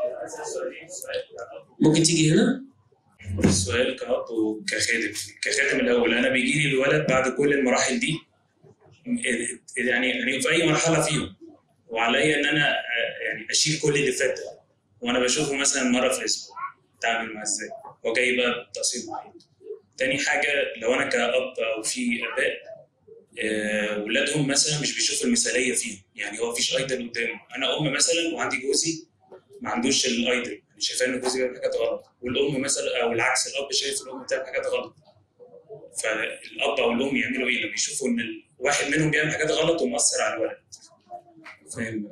ممكن تيجي هنا السؤال كأب وكخادم كخادم الأول أنا بيجي لي الولد بعد كل المراحل دي يعني يعني في أي مرحلة فيهم وعليا إن أنا آه، يعني أشيل كل اللي فات ده وأنا بشوفه مثلا مرة في الأسبوع أتعامل معاه إزاي هو جاي بقى بتقصير معين تاني حاجة لو أنا كأب أو في آباء آه، ولادهم مثلا مش بيشوفوا المثالية فيهم يعني هو مفيش أيدل قدامه أنا أم مثلا وعندي جوزي ما عندوش الايدل يعني شايفاه ان جوزي بيعمل حاجات غلط والام مثلا او العكس الاب شايف الام بتعمل حاجات غلط فالاب او الام يعملوا ايه لما يشوفوا ان واحد منهم بيعمل حاجات غلط ومؤثر على الولد فاهم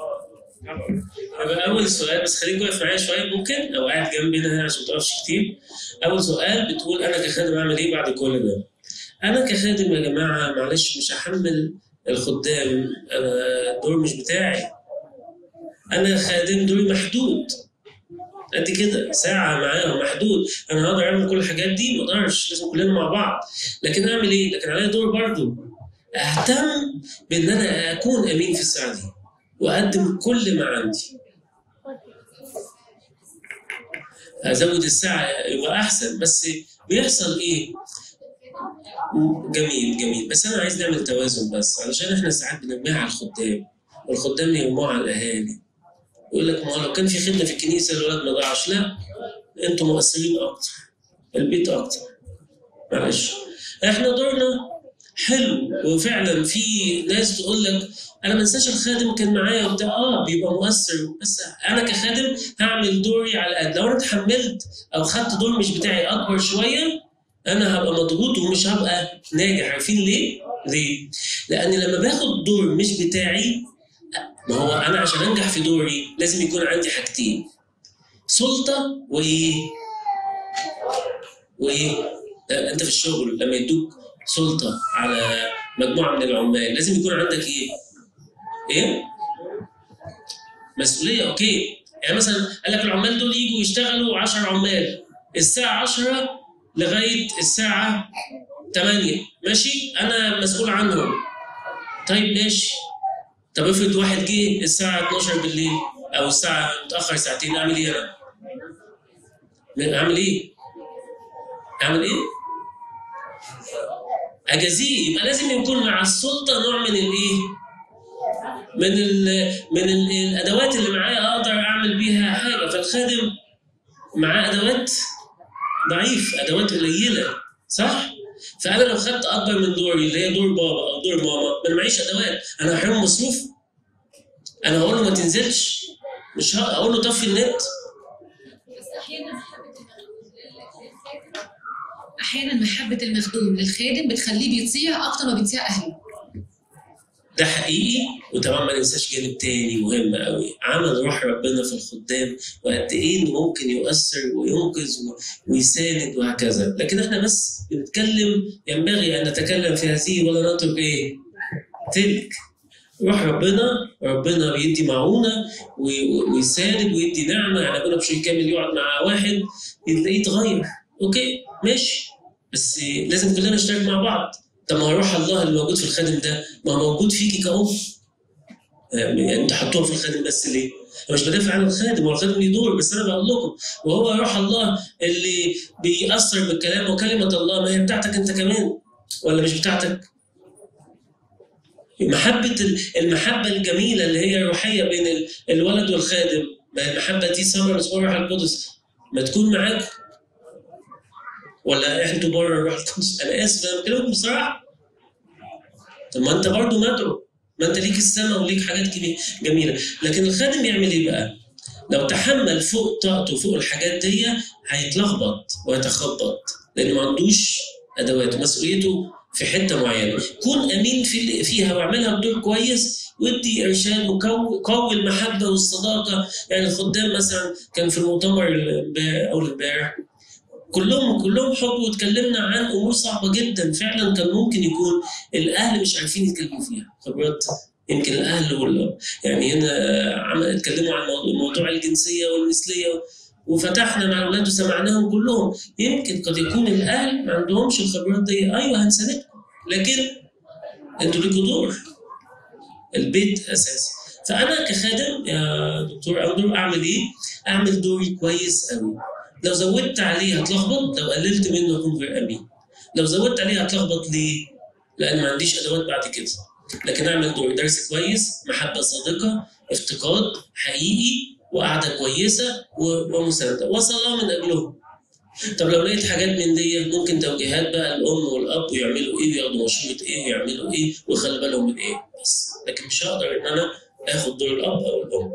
يبقى اول سؤال بس خليك واقف معايا شويه ممكن او قاعد جنبنا هنا عشان ما تقفش كتير اول سؤال بتقول انا كخادم اعمل ايه بعد كل ده انا كخادم يا جماعه معلش مش هحمل الخدام انا الدور مش بتاعي انا خادم دوري محدود قد كده ساعة معاهم محدود أنا هقدر أعمل كل الحاجات دي ما أقدرش لازم كلنا مع بعض لكن أعمل إيه؟ لكن عليا دور برضه أهتم بإن أنا أكون أمين في الساعة دي وأقدم كل ما عندي أزود الساعة يبقى أحسن بس بيحصل إيه؟ جميل جميل بس أنا عايز نعمل توازن بس علشان إحنا ساعات بنرميها على الخدام والخدام يرموها على الأهالي يقول لك ما هو لو كان في خدمه في الكنيسه الولد ما ضاعش لا انتوا مؤثرين اكتر البيت اكتر معلش احنا دورنا حلو وفعلا في ناس تقول لك انا ما انساش الخادم كان معايا وبتاع اه بيبقى مؤثر بس انا كخادم هعمل دوري على قد لو انا اتحملت او خدت دور مش بتاعي اكبر شويه انا هبقى مضغوط ومش هبقى ناجح عارفين ليه؟ ليه؟ لان لما باخد دور مش بتاعي ما هو انا عشان انجح في دوري لازم يكون عندي حاجتين سلطه وايه وايه لا، انت في الشغل لما يدوك سلطه على مجموعه من العمال لازم يكون عندك ايه ايه مسؤوليه اوكي يعني مثلا قال لك العمال دول يجوا يشتغلوا 10 عمال الساعه 10 لغايه الساعه 8 ماشي انا مسؤول عنهم طيب ماشي طب افرض واحد جه الساعه 12 بالليل او الساعه متاخر ساعتين اعمل ايه انا؟ اعمل ايه؟ اعمل ايه؟ اجازيه يبقى لازم يكون مع السلطه نوع من الايه؟ من ال من ال الادوات اللي معايا اقدر اعمل بيها حاجه فالخادم معاه ادوات ضعيف ادوات قليله صح؟ فانا لو خدت اكبر من دوري اللي هي دور بابا او دور ماما ما انا معيش ادوات انا هحرمه مصروف انا هقول له ما تنزلش مش هقول له طفي النت بس احيانا محبه المخدوم للخادم احيانا محبه المخدوم للخادم بتخليه بيطيع اكتر ما بيطيع اهله ده حقيقي وطبعا ما ننساش جانب تاني مهم قوي عمل روح ربنا في الخدام وقد ايه انه ممكن يؤثر وينقذ و- ويساند وهكذا لكن احنا بس بنتكلم ينبغي ان نتكلم في هذه ولا نترك ايه تلك روح ربنا ربنا بيدي معونه وي- ويساند ويدي نعمه يعني ابونا بشوي كامل يقعد مع واحد تلاقيه اتغير اوكي ماشي بس لازم كلنا نشترك مع بعض طب ما هو روح الله اللي موجود في الخادم ده ما هو موجود فيكي كأم يعني انت حطوها في الخادم بس ليه؟ انا مش بدافع عن الخادم هو الخادم ليه دور بس انا بقول لكم وهو روح الله اللي بيأثر بالكلام وكلمة الله ما هي بتاعتك انت كمان ولا مش بتاعتك؟ محبة ال- المحبة الجميلة اللي هي الروحية بين ال- الولد والخادم ما هي المحبة دي ثمرة اسمها الروح القدس ما تكون معاك ولا انتوا بره الروح القدس انا اسف انا بكلمكم بصراحه طب ما انت برضه مدعو ما انت ليك السماء وليك حاجات كبيره جميله لكن الخادم يعمل ايه بقى؟ لو تحمل فوق طاقته فوق الحاجات دي هيتلخبط ويتخبط لانه ما عندوش ادوات مسؤوليته في حته معينه كون امين في فيها واعملها بدور كويس وادي ارشاد وقوي قوي المحبه والصداقه يعني الخدام مثلا كان في المؤتمر امبارح- اول امبارح كلهم كلهم حب واتكلمنا عن امور صعبه جدا فعلا كان ممكن يكون الاهل مش عارفين يتكلموا فيها خبرات يمكن الاهل وال يعني هنا عمل اتكلموا عن موضوع- موضوع الجنسيه والمثليه وفتحنا مع الاولاد وسمعناهم كلهم يمكن قد يكون الاهل ما عندهمش الخبرات دي ايوه هنساندكم لكن انتوا ليكوا دور البيت اساسي فانا كخادم يا دكتور اودر اعمل ايه؟ اعمل دوري كويس قوي لو زودت عليه هتلخبط لو قللت منه اكون غير امين لو زودت عليه هتلخبط ليه؟ لان ما عنديش ادوات بعد كده لكن اعمل دور درس كويس محبه صادقه افتقاد حقيقي وقعده كويسه و- ومسانده وصلاه من اجلهم طب لو لقيت حاجات من دي ممكن توجيهات بقى الام والاب يعملوا ايه وياخدوا مشروط ايه ويعملوا ايه ويخلي بالهم من ايه بس لكن مش هقدر ان انا اخد دور الاب او الام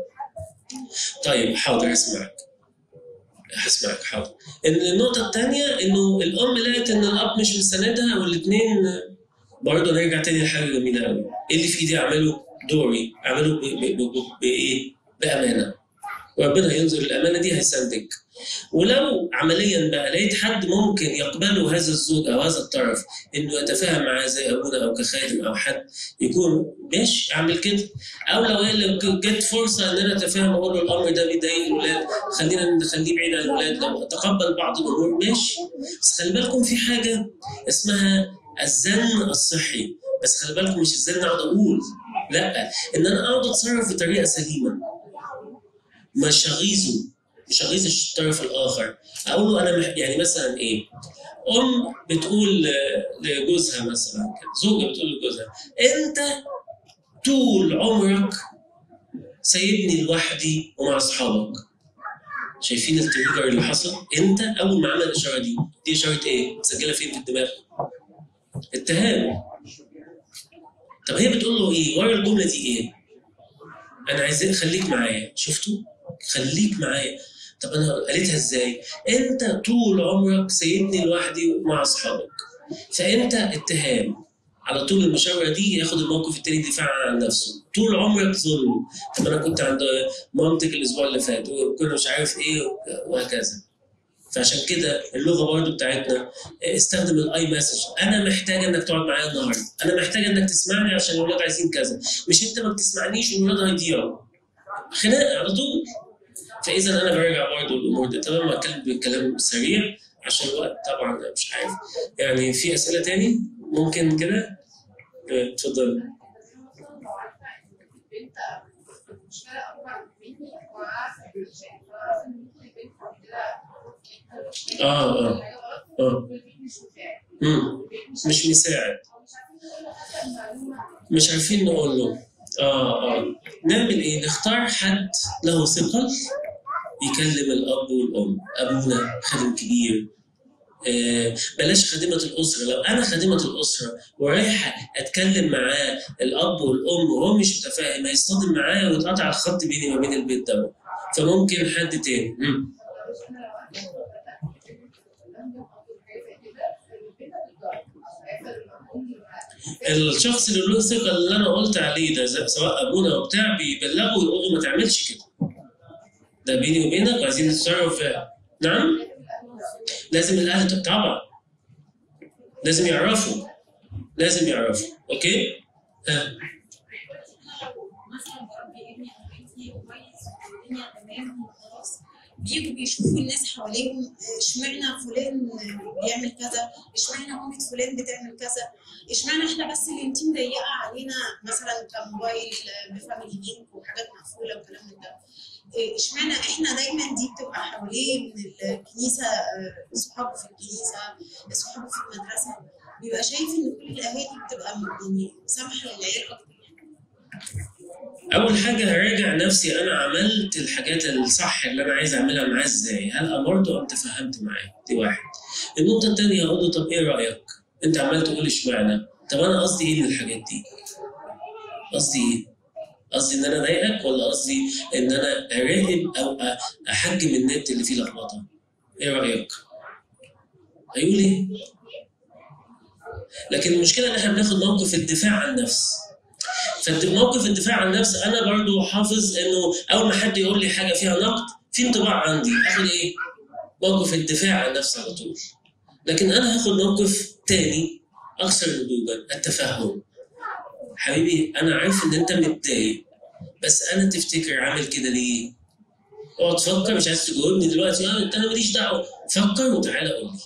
طيب حاضر اسمعك هسمعك حاضر ان النقطة الثانية انه الام لقت ان الاب مش مساندها والاثنين برضه نرجع تاني لحاجة جميلة قوي ايه اللي في ايدي اعمله دوري اعمله ب- ب- ب- بايه؟ بامانة وربنا ينظر الامانة دي هيساندك ولو عمليا بقى لقيت حد ممكن يقبله هذا الزوج او هذا الطرف انه يتفاهم معاه زي ابونا او كخادم او حد يكون ماشي اعمل كده او لو هي لو جت فرصه ان انا اتفاهم اقول له الامر ده بيضايق الاولاد خلينا نخليه بعيد عن الاولاد لو اتقبل بعض الامور ماشي بس خلي بالكم في حاجه اسمها الزن الصحي بس خلي بالكم مش الزن اقعد اقول لا ان انا اقعد اتصرف بطريقه سليمه مش اغيظه مش اغيظ الطرف الاخر اقول له انا مح... يعني مثلا ايه ام بتقول ل- لجوزها مثلا كده، زوجه بتقول لجوزها انت طول عمرك سايبني لوحدي ومع اصحابك شايفين التريجر اللي حصل انت اول ما عمل الاشاره دي دي اشاره ايه مسجله فين في الدماغ اتهام طب هي بتقول له ايه ورا الجمله دي ايه انا عايز خليك معايا شفتوا خليك معايا طب انا قالتها ازاي انت طول عمرك سايبني لوحدي مع اصحابك فانت اتهام على طول المشاوره دي ياخد الموقف التاني دفاع عن نفسه طول عمرك ظلم طب انا كنت عند مامتك الاسبوع اللي فات وكنا مش عارف ايه وهكذا فعشان كده اللغه برضو بتاعتنا استخدم الاي مسج انا محتاج انك تقعد معايا النهارده انا محتاج انك تسمعني عشان الاولاد عايزين كذا مش انت ما بتسمعنيش والولاد هيضيعوا خناقه على طول فاذا انا برجع برضو الامور دي تمام اتكلم بكلام سريع عشان الوقت طبعا أنا مش عارف يعني في اسئله تاني ممكن كده اه، اتفضل البنت مش فارقه اكبر مني وعارفه عشان فعارفه ان ممكن البنت كده اه اه حاجه غلط اه والبيت مش مساعد مم. والبيت مش مش مساعد عارفين معلومه مش عارفين نقول له اه اه نعمل ايه؟ نختار حد له ثقل يكلم الاب والام ابونا خادم كبير آه بلاش خادمة الأسرة لو أنا خادمة الأسرة ورايح أتكلم معاه الأب والأم وهو مش متفاهم هيصطدم معايا ويتقطع الخط بيني وبين البيت ده فممكن حد تاني مم. الشخص اللي له ثقة اللي أنا قلت عليه ده زي- سواء أبونا أو بتاع بيبلغه ويقول له ما تعملش كده ده بيني وبينك وعايزين نتصرف فيها نعم لازم الأهل طبعا لازم يعرفوا لازم يعرفوا أوكي ها مثلا بربي ابني او بنتي كويس والدنيا تمام وخلاص بيجوا بيشوفوا الناس حواليهم آه، اشمعنى فلان بيعمل كذا اشمعنى مامة فلان بتعمل كذا اشمعنى احنا بس اللي انتي مضيقه علينا مثلا كموبايل آه، بفاميلي لينك وحاجات مقفوله وكلام من ده آه، اشمعنى احنا دايما دي بتبقى حواليه من الكنيسه آه، صحابه في الكنيسه صحابه في المدرسه بيبقى شايف ان كل الاهالي بتبقى م- يعني سامحه للعيال اكتر أول حاجة هراجع نفسي أنا عملت الحاجات الصح اللي أنا عايز أعملها معاه إزاي؟ هل أمرته أم تفهمت معاه؟ دي واحد. النقطة التانية أقول له طب إيه رأيك؟ أنت عمال تقول اشمعنى؟ طب أنا قصدي إيه من الحاجات دي؟ قصدي إيه؟ قصدي إن أنا أضايقك ولا قصدي إن أنا أراقب أو أ- أحجم النت اللي فيه لخبطة؟ إيه رأيك؟ هيقول إيه؟ لكن المشكلة إن إحنا بناخد موقف الدفاع عن النفس. فموقف الدفاع عن النفس انا برضو حافظ انه اول ما حد يقول لي حاجه فيها نقد في انطباع عندي اخد ايه؟ موقف الدفاع عن النفس على طول. لكن انا هاخد موقف تاني اكثر نضوجا التفهم. حبيبي انا عارف ان انت متضايق بس انا تفتكر عامل كده ليه؟ اقعد فكر مش عايز تجاوبني دلوقتي اه انت انا ماليش دعوه فكر وتعالى قول لي.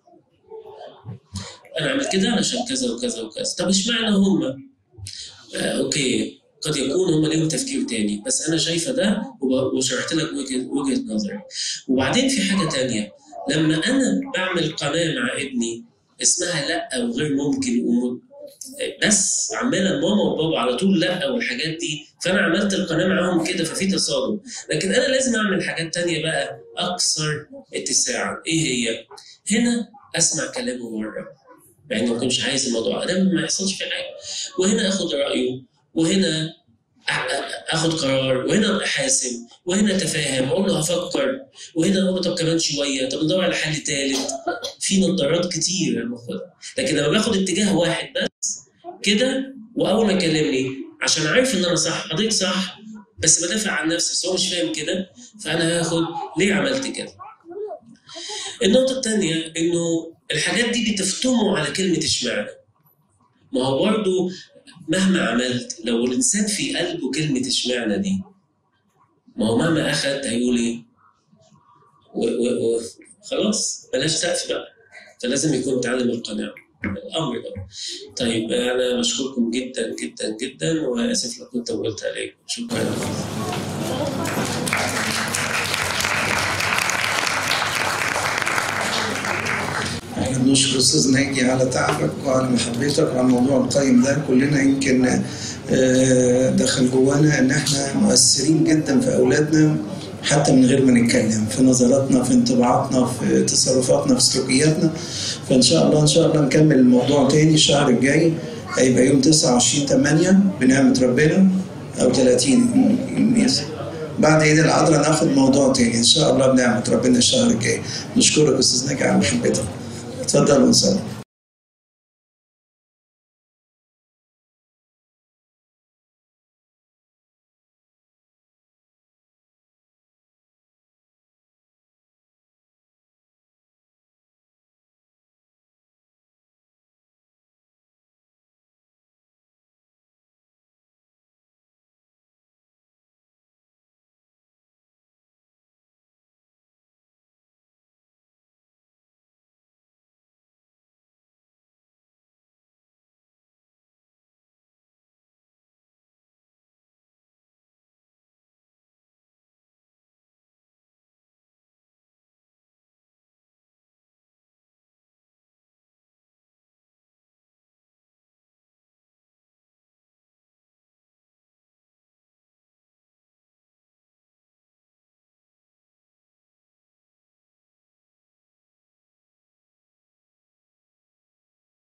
انا عامل كده علشان كذا وكذا وكذا طب اشمعنى هم؟ آه، اوكي قد يكون هم ليهم تفكير تاني بس انا شايفه ده وب- وشرحت لك وجهه وجهه نظري وبعدين في حاجه تانية لما انا بعمل قناه مع ابني اسمها لا وغير ممكن وم... بس عماله ماما وبابا على طول لا والحاجات دي فانا عملت القناه معاهم كده ففي تصادم لكن انا لازم اعمل حاجات تانية بقى اكثر اتساعا ايه هي؟ هنا اسمع كلامه مره مع اني ما كنتش عايز الموضوع ده ما يحصلش فيه حاجه وهنا اخد رايه وهنا أ- أ- اخد قرار وهنا احاسب وهنا اتفاهم واقول له هفكر وهنا اقول له طب كمان شويه طب ندور على حل ثالث في نظارات كتير انا باخدها لكن لما باخد اتجاه واحد بس كده واول ما يكلمني عشان عارف ان انا صح قضيت صح بس بدافع عن نفسي بس هو مش فاهم كده فانا هاخد ليه عملت كده النقطه الثانيه انه الحاجات دي بتفتموا على كلمه اشمعنى ما هو برضه مهما عملت لو الانسان في قلبه كلمه اشمعنى دي ما هو مهما اخد هيقول ايه؟ و- و- و- خلاص بلاش سقف بقى فلازم يكون متعلم القناعه الامر ده طيب انا بشكركم جدا جدا جدا واسف لو كنت طولت عليكم شكرا احنا بنشكر استاذ ناجي على تعبك وعلى محبتك وعلى الموضوع القيم ده كلنا يمكن آه، دخل جوانا ان احنا مؤثرين جدا في اولادنا حتى من غير ما نتكلم في نظراتنا في انطباعاتنا في تصرفاتنا في سلوكياتنا فان شاء الله ان شاء الله نكمل الموضوع تاني الشهر الجاي هيبقى يوم 29 8 بنعمه ربنا او 30 يس. بعد عيد العذراء ناخد موضوع تاني ان شاء الله بنعمه ربنا الشهر الجاي نشكرك استاذ ناجي على محبتك اتفضل ونصلي